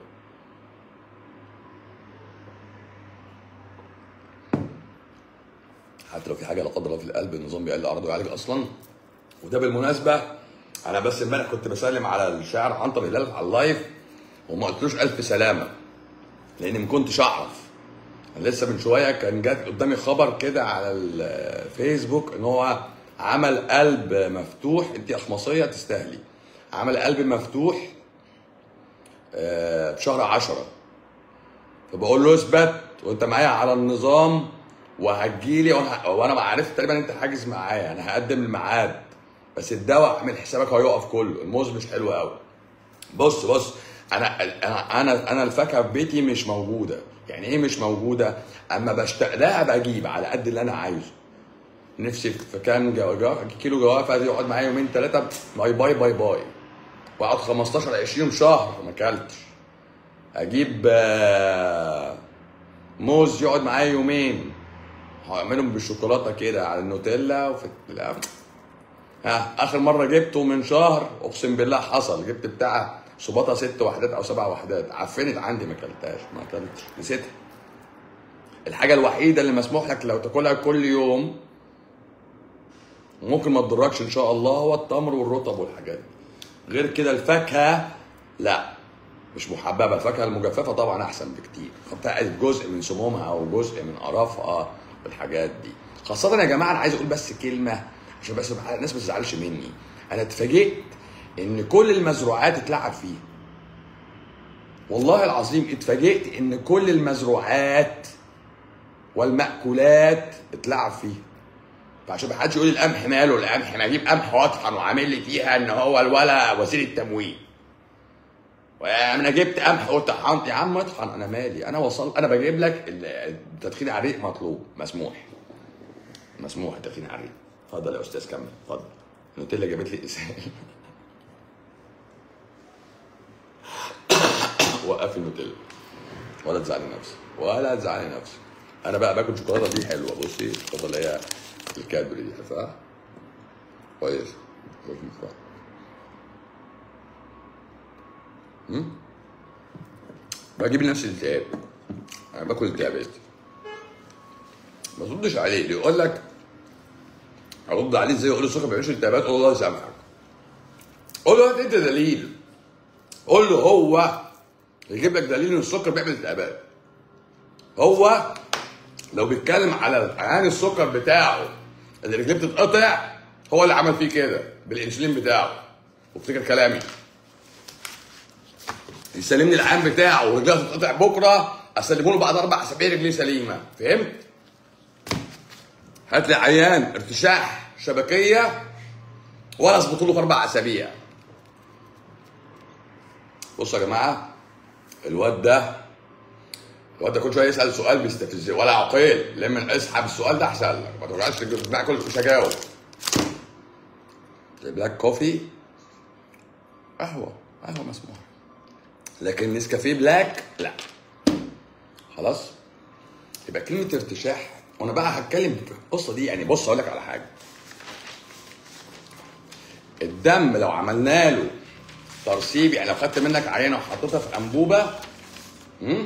حتى لو في حاجه لا قدر الله في القلب النظام بيقل اعراضه ويعالج اصلا وده بالمناسبه انا بس امبارح كنت بسلم على الشاعر عنتر هلال على اللايف وما قلتلوش الف سلامه لاني ما كنتش اعرف أنا لسه من شويه كان جات قدامي خبر كده على الفيسبوك ان هو عمل قلب مفتوح انت اخمصيه تستاهلي عمل قلب مفتوح آه، في شهر عشرة فبقول له اثبت وانت معايا على النظام وهتجيلي وانا وانا ما عرفت تقريبا انت حاجز معايا انا هقدم الميعاد بس الدواء اعمل حسابك هيقف كله الموز مش حلو قوي بص بص انا انا انا انا الفاكهه في بيتي مش موجوده يعني ايه مش موجوده اما بشتاق لها بجيب على قد اللي انا عايزه نفسي في كام جو- جو- كيلو جوافه عايز يقعد معايا يومين ثلاثه باي باي باي باي واقعد 15 20 شهر ما اكلتش اجيب آه، موز يقعد معايا يومين هعملهم بالشوكولاته كده على النوتيلا وفي لا. ها اخر مره جبته من شهر اقسم بالله حصل جبت بتاع صباطه ست وحدات او سبع وحدات عفنت عندي ما اكلتهاش ما اكلتش نسيتها الحاجه الوحيده اللي مسموح لك لو تاكلها كل يوم ممكن ما تضركش ان شاء الله هو التمر والرطب والحاجات دي غير كده الفاكهه لا مش محببه الفاكهه المجففه طبعا احسن بكتير فقدت جزء من سمومها او جزء من قرفها والحاجات دي خاصه يا جماعه انا عايز اقول بس كلمه عشان بس الناس ما تزعلش مني انا اتفاجئت ان كل المزروعات اتلعب فيها والله العظيم اتفاجئت ان كل المزروعات والمأكولات اتلعب فيها فعشان ما حدش يقول القمح ماله القمح ما اجيب قمح واطحن وعامل لي فيها ان هو الولا وزير التموين وانا جبت قمح وطحنت يا عم اطحن انا مالي انا وصلت انا بجيب لك التدخين على الريق مطلوب مسموح مسموح التدخين على الريق اتفضل يا استاذ كمل اتفضل النوتيلا جابت لي اسهال وقف النوتيلا ولا تزعلي نفسك ولا تزعلي نفسك انا بقى باكل شوكولاته دي حلوه بصي الشوكولاته اللي هي الكادبري دي عارفها كويس لطيفه أمم؟ بجيب لنفسي التهاب انا باكل التهابات ما تردش عليه اللي يقول لك ارد عليه ازاي اقول له السكر ما بيعملش التهابات قول له الله يسامحك قول له هات انت دليل قول له هو يجيب لك دليل ان السكر بيعمل التهابات هو لو بيتكلم على عيان السكر بتاعه اللي رجليه بتتقطع هو اللي عمل فيه كده بالانسولين بتاعه وافتكر كلامي يسلمني العيان بتاعه ورجليه تتقطع بكره اسلمه له بعد اربع اسابيع رجليه سليمه فهمت؟ هات لي عيان ارتشاح شبكيه ولا اظبطه له في اربع اسابيع بصوا يا جماعه الواد ده الواد ده كل شويه يسال سؤال بيستفزني ولا عقيل لما اسحب السؤال ده احسن لك ما توجعش دماغك كل مش هجاوب بلاك كوفي قهوه قهوه مسموح لكن نسكافيه بلاك لا خلاص يبقى كلمه ارتشاح وانا بقى هتكلم في القصه دي يعني بص اقول لك على حاجه الدم لو عملنا له ترسيب يعني لو خدت منك عينه وحطيتها في انبوبه امم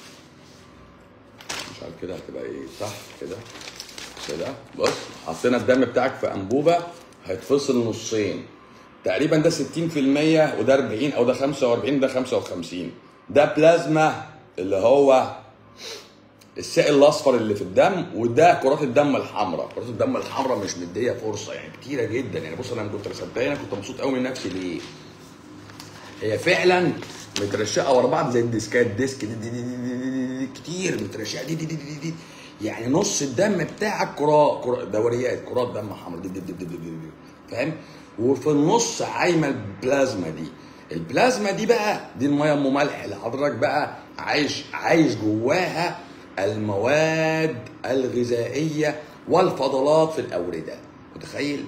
مش عارف كده هتبقى ايه صح كده كده بص حطينا الدم بتاعك في انبوبه هيتفصل نصين تقريبا ده 60% وده 40 او ده 45 ده 55 ده بلازما اللي هو السائل الاصفر اللي في الدم وده كرات الدم الحمراء كرات الدم الحمراء مش مديه فرصه يعني كتيره جدا يعني بص انا لما كنت رسمتها انا كنت مبسوط قوي من نفسي ليه هي فعلا مترشقه ورا بعض زي الديسكات ديسك دي دي دي دي دي دي دي كتير مترشقه دي دي دي دي, دي. يعني نص الدم بتاعك كرات كرا دوريات كرات دم حمراء دي دي دي دي دي, دي, دي. فاهم وفي النص عايمه البلازما دي البلازما دي بقى دي الميه ام ملح اللي حضرتك بقى عايش عايش جواها المواد الغذائيه والفضلات في الاورده متخيل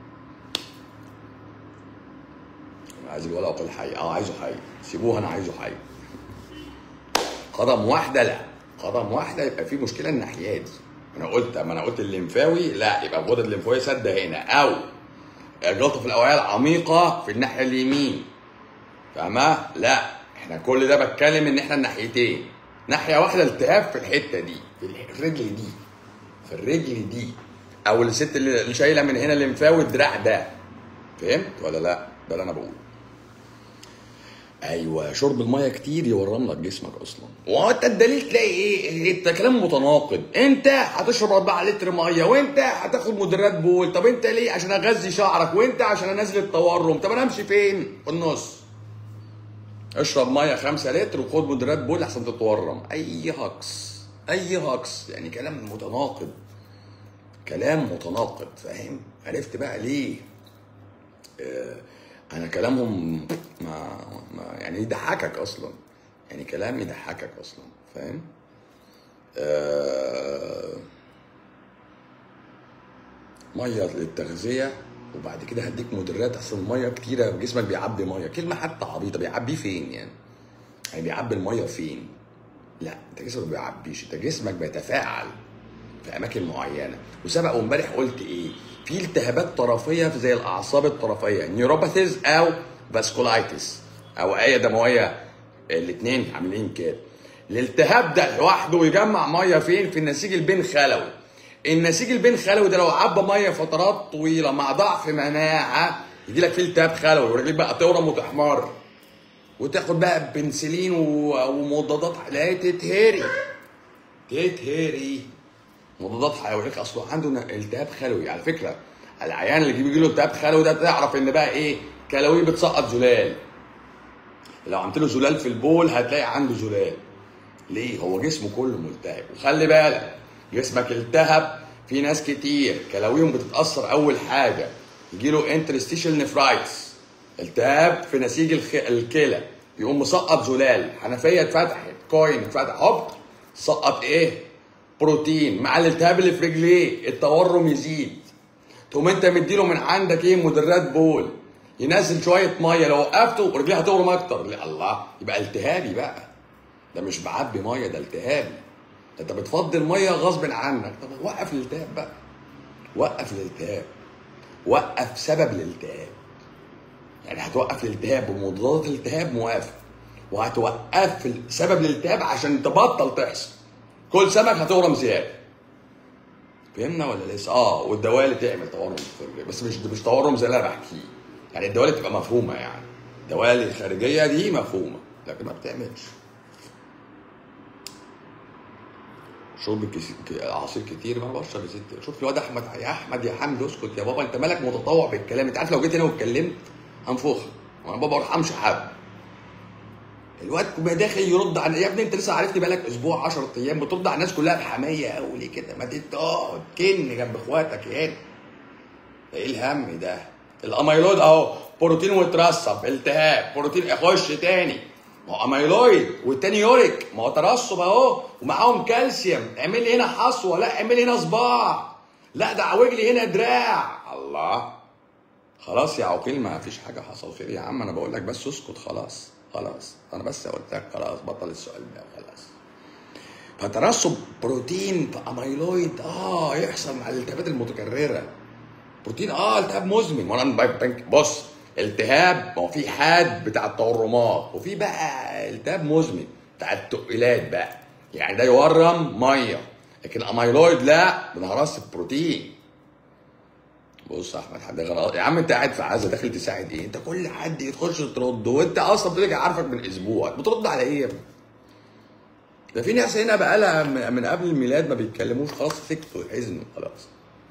انا عايز الولد اقول حي اه عايزه حي سيبوه انا عايزه حي قدم واحده لا قدم واحده يبقى في مشكله الناحيات انا قلت ما انا قلت الليمفاوي لا يبقى الغدد الليمفاويه سد هنا او جلطه في الاوعيه العميقه في الناحيه اليمين فاهمة؟ لا احنا كل ده بتكلم ان احنا الناحيتين ناحيه واحده التهاب في الحته دي في الرجل دي في الرجل دي او الست اللي شايله من هنا الليمفاوي الدراع ده فهمت ولا لا؟ ده اللي انا بقوله ايوه شرب الميه كتير يورم لك جسمك اصلا وانت الدليل تلاقي ايه انت كلام متناقض انت هتشرب 4 لتر ميه وانت هتاخد مدرات بول طب انت ليه عشان اغذي شعرك وانت عشان انزل التورم طب انا امشي فين في النص اشرب ميه 5 لتر وخد مدرات بول احسن تتورم اي هكس اي هكس يعني كلام متناقض كلام متناقض فاهم عرفت بقى ليه آه انا كلامهم ما, ما يعني يضحكك اصلا يعني كلام يضحكك اصلا فاهم آه ميه للتغذيه وبعد كده هديك مدرات اصل الميه كتيره جسمك بيعبي ميه كلمه حتى عبيطه بيعبيه فين يعني يعني بيعبي الميه فين لا انت جسمك ما بيعبيش انت جسمك بيتفاعل في اماكن معينه وسبق وامبارح قلت ايه في التهابات طرفيه في زي الاعصاب الطرفيه نيوروباثيز او فاسكولايتس او ايه دمويه الاثنين عاملين كده الالتهاب ده لوحده يجمع ميه فين في النسيج البين خلوي النسيج البين خلوي ده لو عبى ميه فترات طويله مع ضعف مناعه يجي لك فيه التهاب خلوي ورجليك بقى تورم وتحمر وتاخد بقى بنسلين و- ومضادات لا تتهري تتهري مضادات حيويه اصله عنده ن- التهاب خلوي على فكره العيان اللي بيجي له التهاب خلوي ده تعرف ان بقى ايه كلاويه بتسقط زلال لو عملت له زلال في البول هتلاقي عنده زلال ليه هو جسمه كله ملتهب وخلي بالك جسمك التهب في ناس كتير كلاويهم بتتاثر اول حاجه يجي له انترستيشال نفرايتس التهاب في نسيج الخ... الكلى يقوم مسقط زلال حنفيه اتفتحت كوين اتفتح هوب سقط ايه بروتين مع الالتهاب اللي في رجليه التورم يزيد تقوم انت مديله من عندك ايه مدرات بول ينزل شويه ميه لو وقفته رجليه هتورم اكتر لا الله يبقى التهابي بقى ده مش بعبي ميه ده التهابي ده انت بتفضل ميه غصب عنك طب وقف الالتهاب بقى وقف الالتهاب وقف سبب الالتهاب يعني هتوقف الالتهاب بمضادات الالتهاب موافق وهتوقف سبب الالتهاب عشان تبطل تحصل كل سمك هتورم زياده فهمنا ولا لسه؟ اه والدواء اللي تعمل تورم في الرجل بس مش مش تورم زي اللي انا بحكيه يعني الدواء اللي تبقى مفهومه يعني الدواء الخارجيه دي مفهومه لكن ما بتعملش شرب كس- ك- عصير كتير ما انا بشرب يا ستي شوف الواد احمد يا احمد يا حمد اسكت يا بابا انت مالك متطوع بالكلام انت عارف لو جيت هنا واتكلمت هنفخ وانا بابا ما ارحمش حد الواد ما داخل يرد على يا ابني انت لسه عرفتني بقالك اسبوع 10 ايام بترد على الناس كلها بحميه قوي ليه كده ما تقعد كن جنب اخواتك هنا ايه الهم ده الاميلويد اهو بروتين وترسب التهاب بروتين اخش تاني ما هو اميلويد والتاني يوريك ما هو ترسب اهو ومعاهم كالسيوم اعمل لي هنا حصوه لا اعمل لي هنا صباع لا ده عوج لي هنا دراع الله خلاص يا عقيل ما فيش حاجه حصل خير يا عم انا بقول لك بس اسكت خلاص خلاص انا بس قلت لك خلاص بطل السؤال ده خلاص فترسب بروتين في اميلويد اه يحصل مع الالتهابات المتكرره بروتين اه التهاب مزمن وانا ب- ب- بص التهاب ما هو في حاد بتاع التورمات وفي بقى التهاب مزمن بتاع التقيلات بقى يعني ده يورم ميه لكن الاميلويد لا ده نهرس بروتين بص يا احمد حد غلط يا عم انت قاعد في عزا داخل تساعد ايه انت كل حد يخش ترد وانت اصلا بترجع عارفك من اسبوع بترد على ايه يا ابني ده في ناس هنا بقالها من- من قبل الميلاد ما بيتكلموش خلاص سكتوا حزنوا خلاص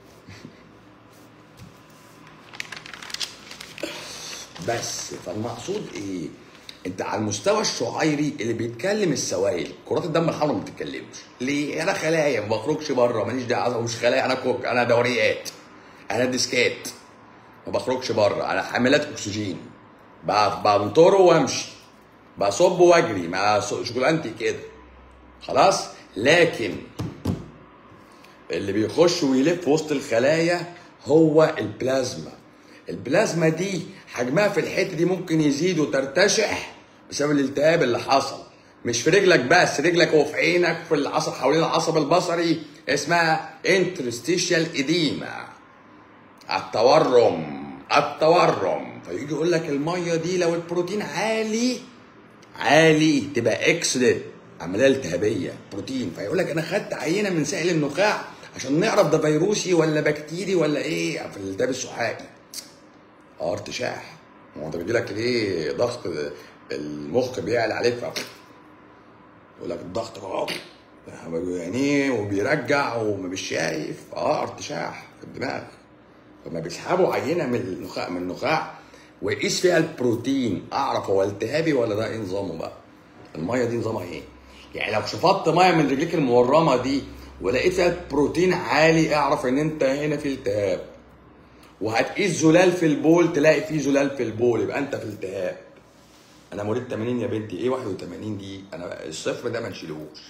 بس فالمقصود ايه؟ انت على المستوى الشعيري اللي بيتكلم السوائل كرات الدم الحمراء ما بتتكلمش ليه؟ انا خلايا ما بخرجش بره ماليش دعوه مش خلايا انا كوك انا دوريات انا ديسكات ما بخرجش بره انا حاملات اكسجين ب- بنطره وامشي بصب واجري مع شغلانتي كده خلاص لكن اللي بيخش ويلف وسط الخلايا هو البلازما البلازما دي حجمها في الحته دي ممكن يزيد وترتشح بسبب الالتهاب اللي حصل مش في رجلك بس رجلك وفي عينك في العصب حوالين العصب البصري اسمها انترستيشيال اديما التورم التورم فيجي يقول لك الميه دي لو البروتين عالي عالي تبقى اكسدت عمليه التهابيه بروتين فيقول لك انا خدت عينه من سائل النخاع عشان نعرف ده فيروسي ولا بكتيري ولا ايه في الالتهاب السحائي اه ارتشاح ما هو انت بيجي لك ليه ضغط المخ بيعلى عليك ف يقول لك الضغط اه يعني وبيرجع ومش شايف اه ارتشاح في الدماغ فما بيسحبوا عينه من النخاع من النخاع ويقيس فيها البروتين اعرف هو التهابي ولا ده ايه نظامه بقى الميه دي نظامها ايه يعني لو شفطت ميه من رجليك المورمه دي ولقيت فيها بروتين عالي اعرف ان انت هنا في التهاب وهتقيس زلال في البول تلاقي فيه زلال في البول يبقى انت في التهاب انا مواليد 80 يا بنتي ايه 81 دي انا الصفر ده ما نشيلهوش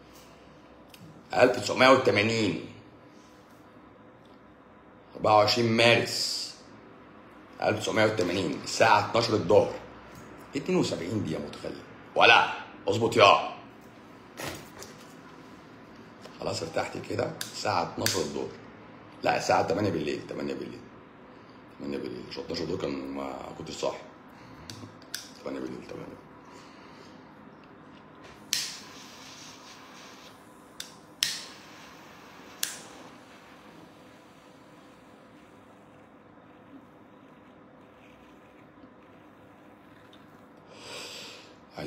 1980 24 مارس 1980 الساعة 12 الظهر 72 دقيقة متخلف ولا اظبط يا خلاص ارتحت كده الساعة 12 الظهر لا الساعة 8 بالليل 8 بالليل 8 بالليل عشان 12 دول كان ما كنتش صاحي 8 بالليل 8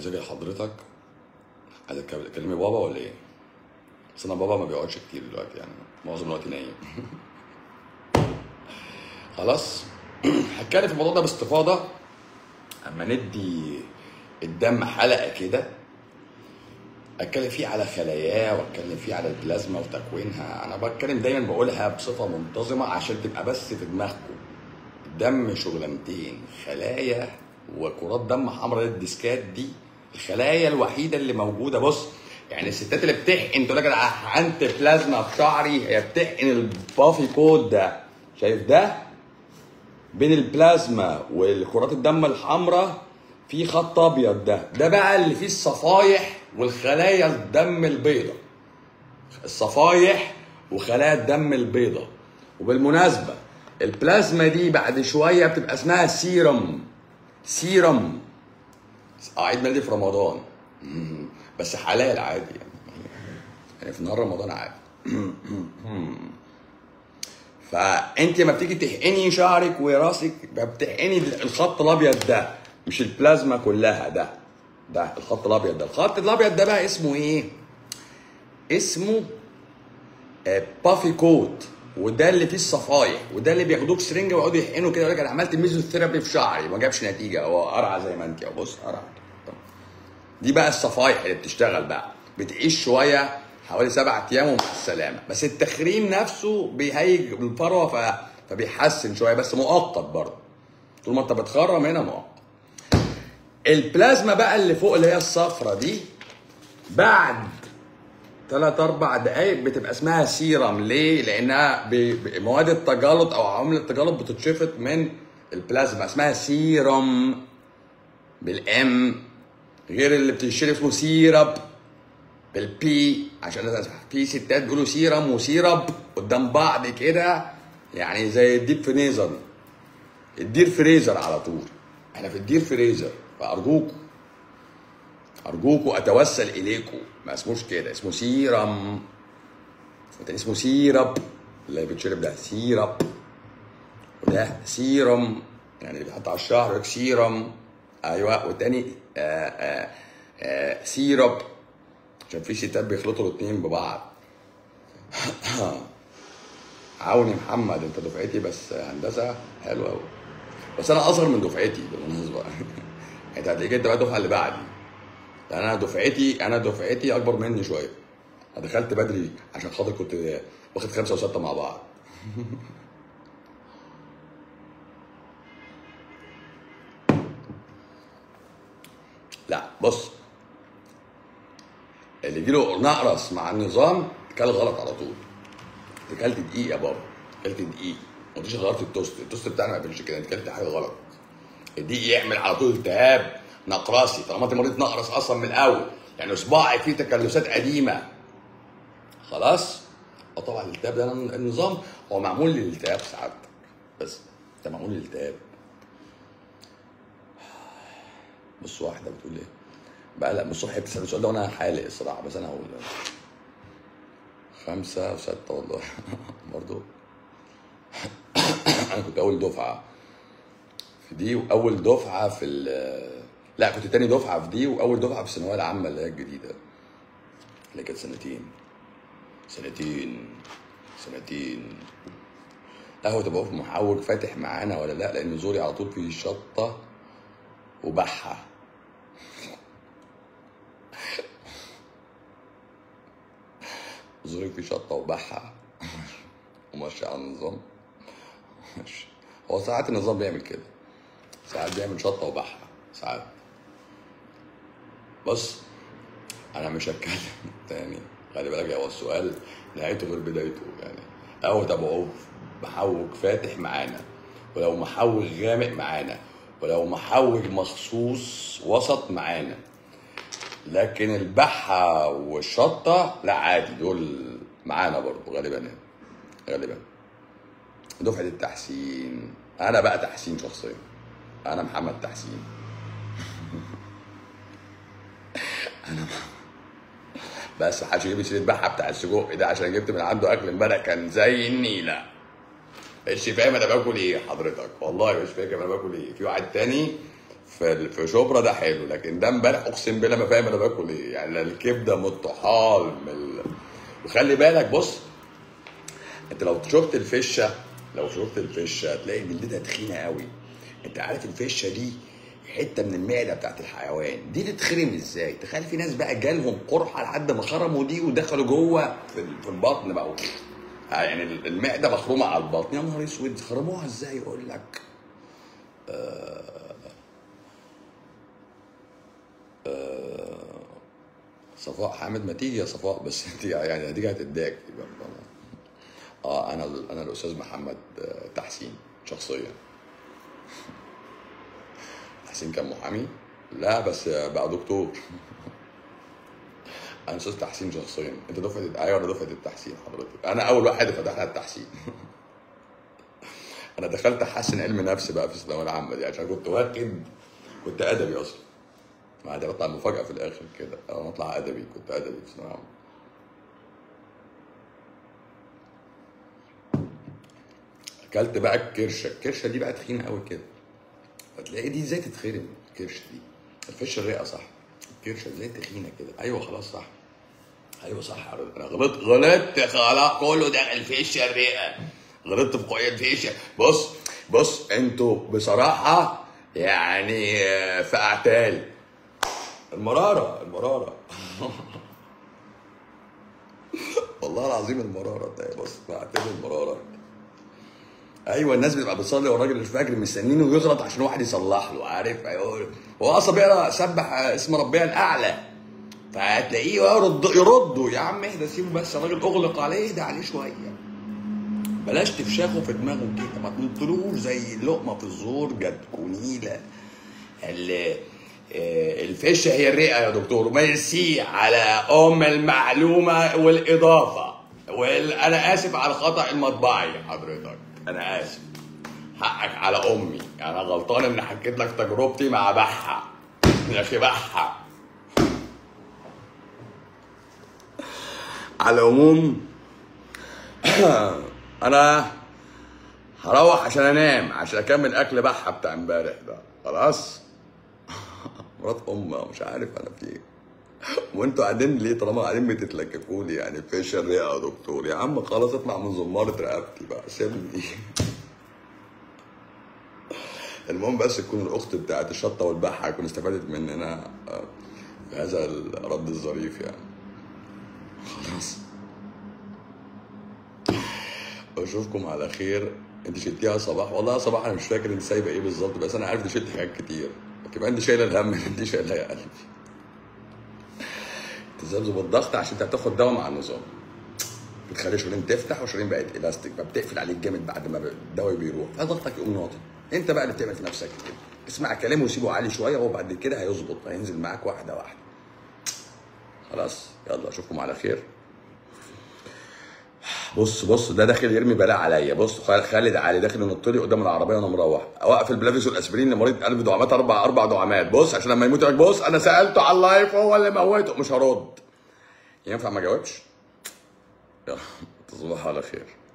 مزاجي حضرتك عايز أتكلم- تكلمي بابا ولا ايه؟ بس انا بابا ما بيقعدش كتير دلوقتي يعني معظم الوقت نايم خلاص هتكلم في الموضوع ده باستفاضه اما ندي الدم حلقه كده اتكلم فيه على خلاياه واتكلم فيه على البلازما وتكوينها انا بتكلم دايما بقولها بصفه منتظمه عشان تبقى بس في دماغكم الدم شغلانتين خلايا وكرات دم حمراء الديسكات دي الخلايا الوحيده اللي موجوده بص يعني الستات اللي بتحقن تقول لك انا حقنت بلازما في شعري هي بتحقن البافي كود ده شايف ده بين البلازما والكرات الدم الحمراء في خط ابيض ده ده بقى اللي فيه الصفايح والخلايا الدم البيضاء الصفايح وخلايا الدم البيضاء وبالمناسبه البلازما دي بعد شويه بتبقى اسمها سيرم سيرم اه عيد ميلادي في رمضان مم. بس حلال عادي يعني يعني في نهار رمضان عادي فانت لما بتيجي تحقني شعرك وراسك بتحقني الخط الابيض ده مش البلازما كلها ده ده الخط الابيض ده الخط الابيض ده بقى اسمه ايه اسمه آه، بافي كوت وده اللي فيه الصفايح وده اللي بياخدوك سرنجه ويقعدوا يحقنوا كده يقول لك انا عملت ميزوثيرابي في شعري ما جابش نتيجه هو قرعه زي ما انت اهو بص قرعه طب. دي بقى الصفايح اللي بتشتغل بقى بتعيش شويه حوالي سبعة ايام ومع السلامه بس التخريم نفسه بيهيج الفروه ف... فبيحسن شويه بس مؤقت برضه طول ما انت بتخرم هنا مؤقت البلازما بقى اللي فوق اللي هي الصفرة دي بعد ثلاث اربع دقايق بتبقى اسمها سيرم ليه؟ لانها ب- ب- مواد التجلط او عوامل التجلط بتتشفط من البلازما اسمها سيرم بالام غير اللي بتشتري اسمه سيرب بالبي عشان لازم في ستات بيقولوا سيرم وسيرب قدام بعض كده يعني زي الديب فريزر الدير فريزر على طول احنا في الدير فريزر فارجوكم ارجوكم اتوسل اليكم ما اسموش كده اسمه سيرم وتاني اسمه سيرب اللي بيتشرب ده سيرب وده سيرم يعني اللي بيحط على الشعر يقول لك سيرم ايوه والتاني آآ آآ آآ سيرب عشان في ستات بيخلطوا الاتنين ببعض عاوني محمد انت دفعتي بس هندسه حلوه قوي بس انا اصغر من دفعتي بالمناسبه انت هتلاقيك انت بقى الدفعه اللي بعدي لان انا دفعتي انا دفعتي اكبر مني شويه انا دخلت بدري عشان خاطر كنت واخد خمسه وسته مع بعض لا بص اللي يجيله نقرس مع النظام كل غلط على طول انت كلت دقيق يا بابا كلت دقيق ما قلتش غيرت التوست التوست بتاعنا ما بيعملش كده انت كلت حاجه غلط الدقيق يعمل على طول التهاب نقرسي طالما انت مريض نقرس اصلا من الاول يعني صباعك فيه تكلسات قديمه خلاص اه طبعا الالتهاب ده النظام هو معمول للالتهاب سعادتك بس ده معمول للالتهاب بص واحده بتقول ايه بقى لا من الصبح بتسال السؤال ده وانا حالق الصراحه بس انا هقول خمسة وستة والله برضو أنا كنت أول دفعة في دي وأول دفعة في ال لا كنت تاني دفعة في دي وأول دفعة في الثانوية العامة اللي هي الجديدة اللي كانت سنتين سنتين سنتين قهوة أبو عوف محوج فاتح معانا ولا لا لأن زوري على طول فيه شطة وبحة زوري فيه شطة وبحة وماشي على النظام ماشي هو ساعات النظام بيعمل كده ساعات بيعمل شطة وبحة ساعات بص انا مش هتكلم تاني خلي بالك هو السؤال نهايته غير بدايته يعني قهوة ابو عوف محوج فاتح معانا ولو محوج غامق معانا ولو محوج مخصوص وسط معانا لكن البحة والشطة لا عادي دول معانا برضو غالبا يعني. غالبا دفعة التحسين أنا بقى تحسين شخصيا أنا محمد تحسين أنا بس محدش يجيب لي سيرة بحة بتاع السجق ده عشان جبت من عنده أكل امبارح كان زي النيلة مش فاهم أنا باكل إيه حضرتك والله مش فاكر أنا باكل إيه في واحد تاني في ال- في شبرا ده حلو لكن ده امبارح اقسم بالله ما فاهم انا باكل ايه يعني لا الكبده من الطحال من ال... وخلي بالك بص انت لو شفت الفشه لو شفت الفشه هتلاقي جلدتها تخينه قوي انت عارف الفشه دي حته من المعده بتاعت الحيوان دي تتخرم ازاي تخيل في ناس بقى جالهم قرحه لحد ما خرموا دي ودخلوا جوه في ال- في البطن بقى يعني المعده مخرومه على البطن يا نهار اسود خرموها ازاي يقول لك صفاء حامد ما تيجي يا صفاء بس انت يعني هتيجي هتداك اه انا انا الاستاذ محمد آه، تحسين شخصيا تحسين كان محامي لا بس آه، بقى دكتور انا استاذ تحسين شخصيا انت دفعه ايوه انا دفعه التحسين حضرتك انا اول واحد فتحنا التحسين انا دخلت احسن علم نفس بقى في الثانويه العامه دي عشان كنت واخد كنت ادبي اصلا ما دي بطلع مفاجاه في الاخر كده انا اطلع ادبي كنت ادبي في الثانويه العامه اكلت بقى الكرشه الكرشه دي بقى تخينه قوي كده فتلاقي دي ازاي تتخرم الكرشه دي الفش الرئه صح الكرشه ازاي تخينه كده ايوه خلاص صح ايوه صح يا رضا. انا غلطت غلطت خلاص كله داخل فيش الرئه غلطت في قويه الفيش بص بص انتوا بصراحه يعني آه، في اعتال المراره المراره والله العظيم المراره ده بص في اعتال المراره ايوه الناس بتبقى بتصلي والراجل الفجر مستنينه يغلط عشان واحد يصلح له عارف هيقول هو اصلا بيقرا سبح اسم ربنا الاعلى فهتلاقيه يرد يرده يا عم اهدى سيبه بس الراجل اغلق عليه اهدى عليه شويه بلاش تفشخه في دماغه كده ما تنطلوش زي اللقمه في الزور جت كونيله ال- آه، الفشه هي الرئه يا دكتور ميرسي على ام المعلومه والاضافه وانا اسف على الخطا المطبعي حضرتك انا اسف حقك على امي انا غلطان ان حكيت لك تجربتي مع بحه يا اخي بحه على العموم انا هروح عشان انام عشان اكمل اكل بحه بتاع امبارح ده خلاص مرات امه مش عارف انا في ايه وانتوا قاعدين ليه طالما قاعدين بتتلككوا لي يعني فيش الرئه يا دكتور يا عم خلاص اطلع من زمارة رقبتي بقى سيبني المهم بس تكون الاخت بتاعت الشطه والبحه تكون استفادت مننا آه، بهذا الرد الظريف يعني خلاص اشوفكم على خير انت شلتيها يا صباح والله يا صباح انا مش فاكر انت سايبه ايه بالظبط بس انا عارف انت شلت حاجات كتير يبقى انت شايله الهم اللي انت شايلها يا قلبي تذبذب الضغط عشان انت هتاخد دواء مع النظام بتخلي شرايين تفتح وشرايين بقت الاستيك فبتقفل عليك جامد بعد ما الدواء بيروح فضغطك يقوم ناطط انت بقى اللي بتعمل في نفسك كده اسمع كلامه وسيبه عالي شويه وبعد كده هيظبط هينزل معاك واحده واحده خلاص يلا اشوفكم على خير بص بص ده داخل يرمي بلاء عليا بص خال- خالد علي داخل ينط لي قدام العربيه وانا مروح اوقف البلافيس والاسبرين لمريض قلب دعامات اربع اربع دعامات بص عشان لما يموت يقول لك بص انا سالته على اللايف هو اللي موته مش هرد ينفع ما اجاوبش يلا تصبحوا على خير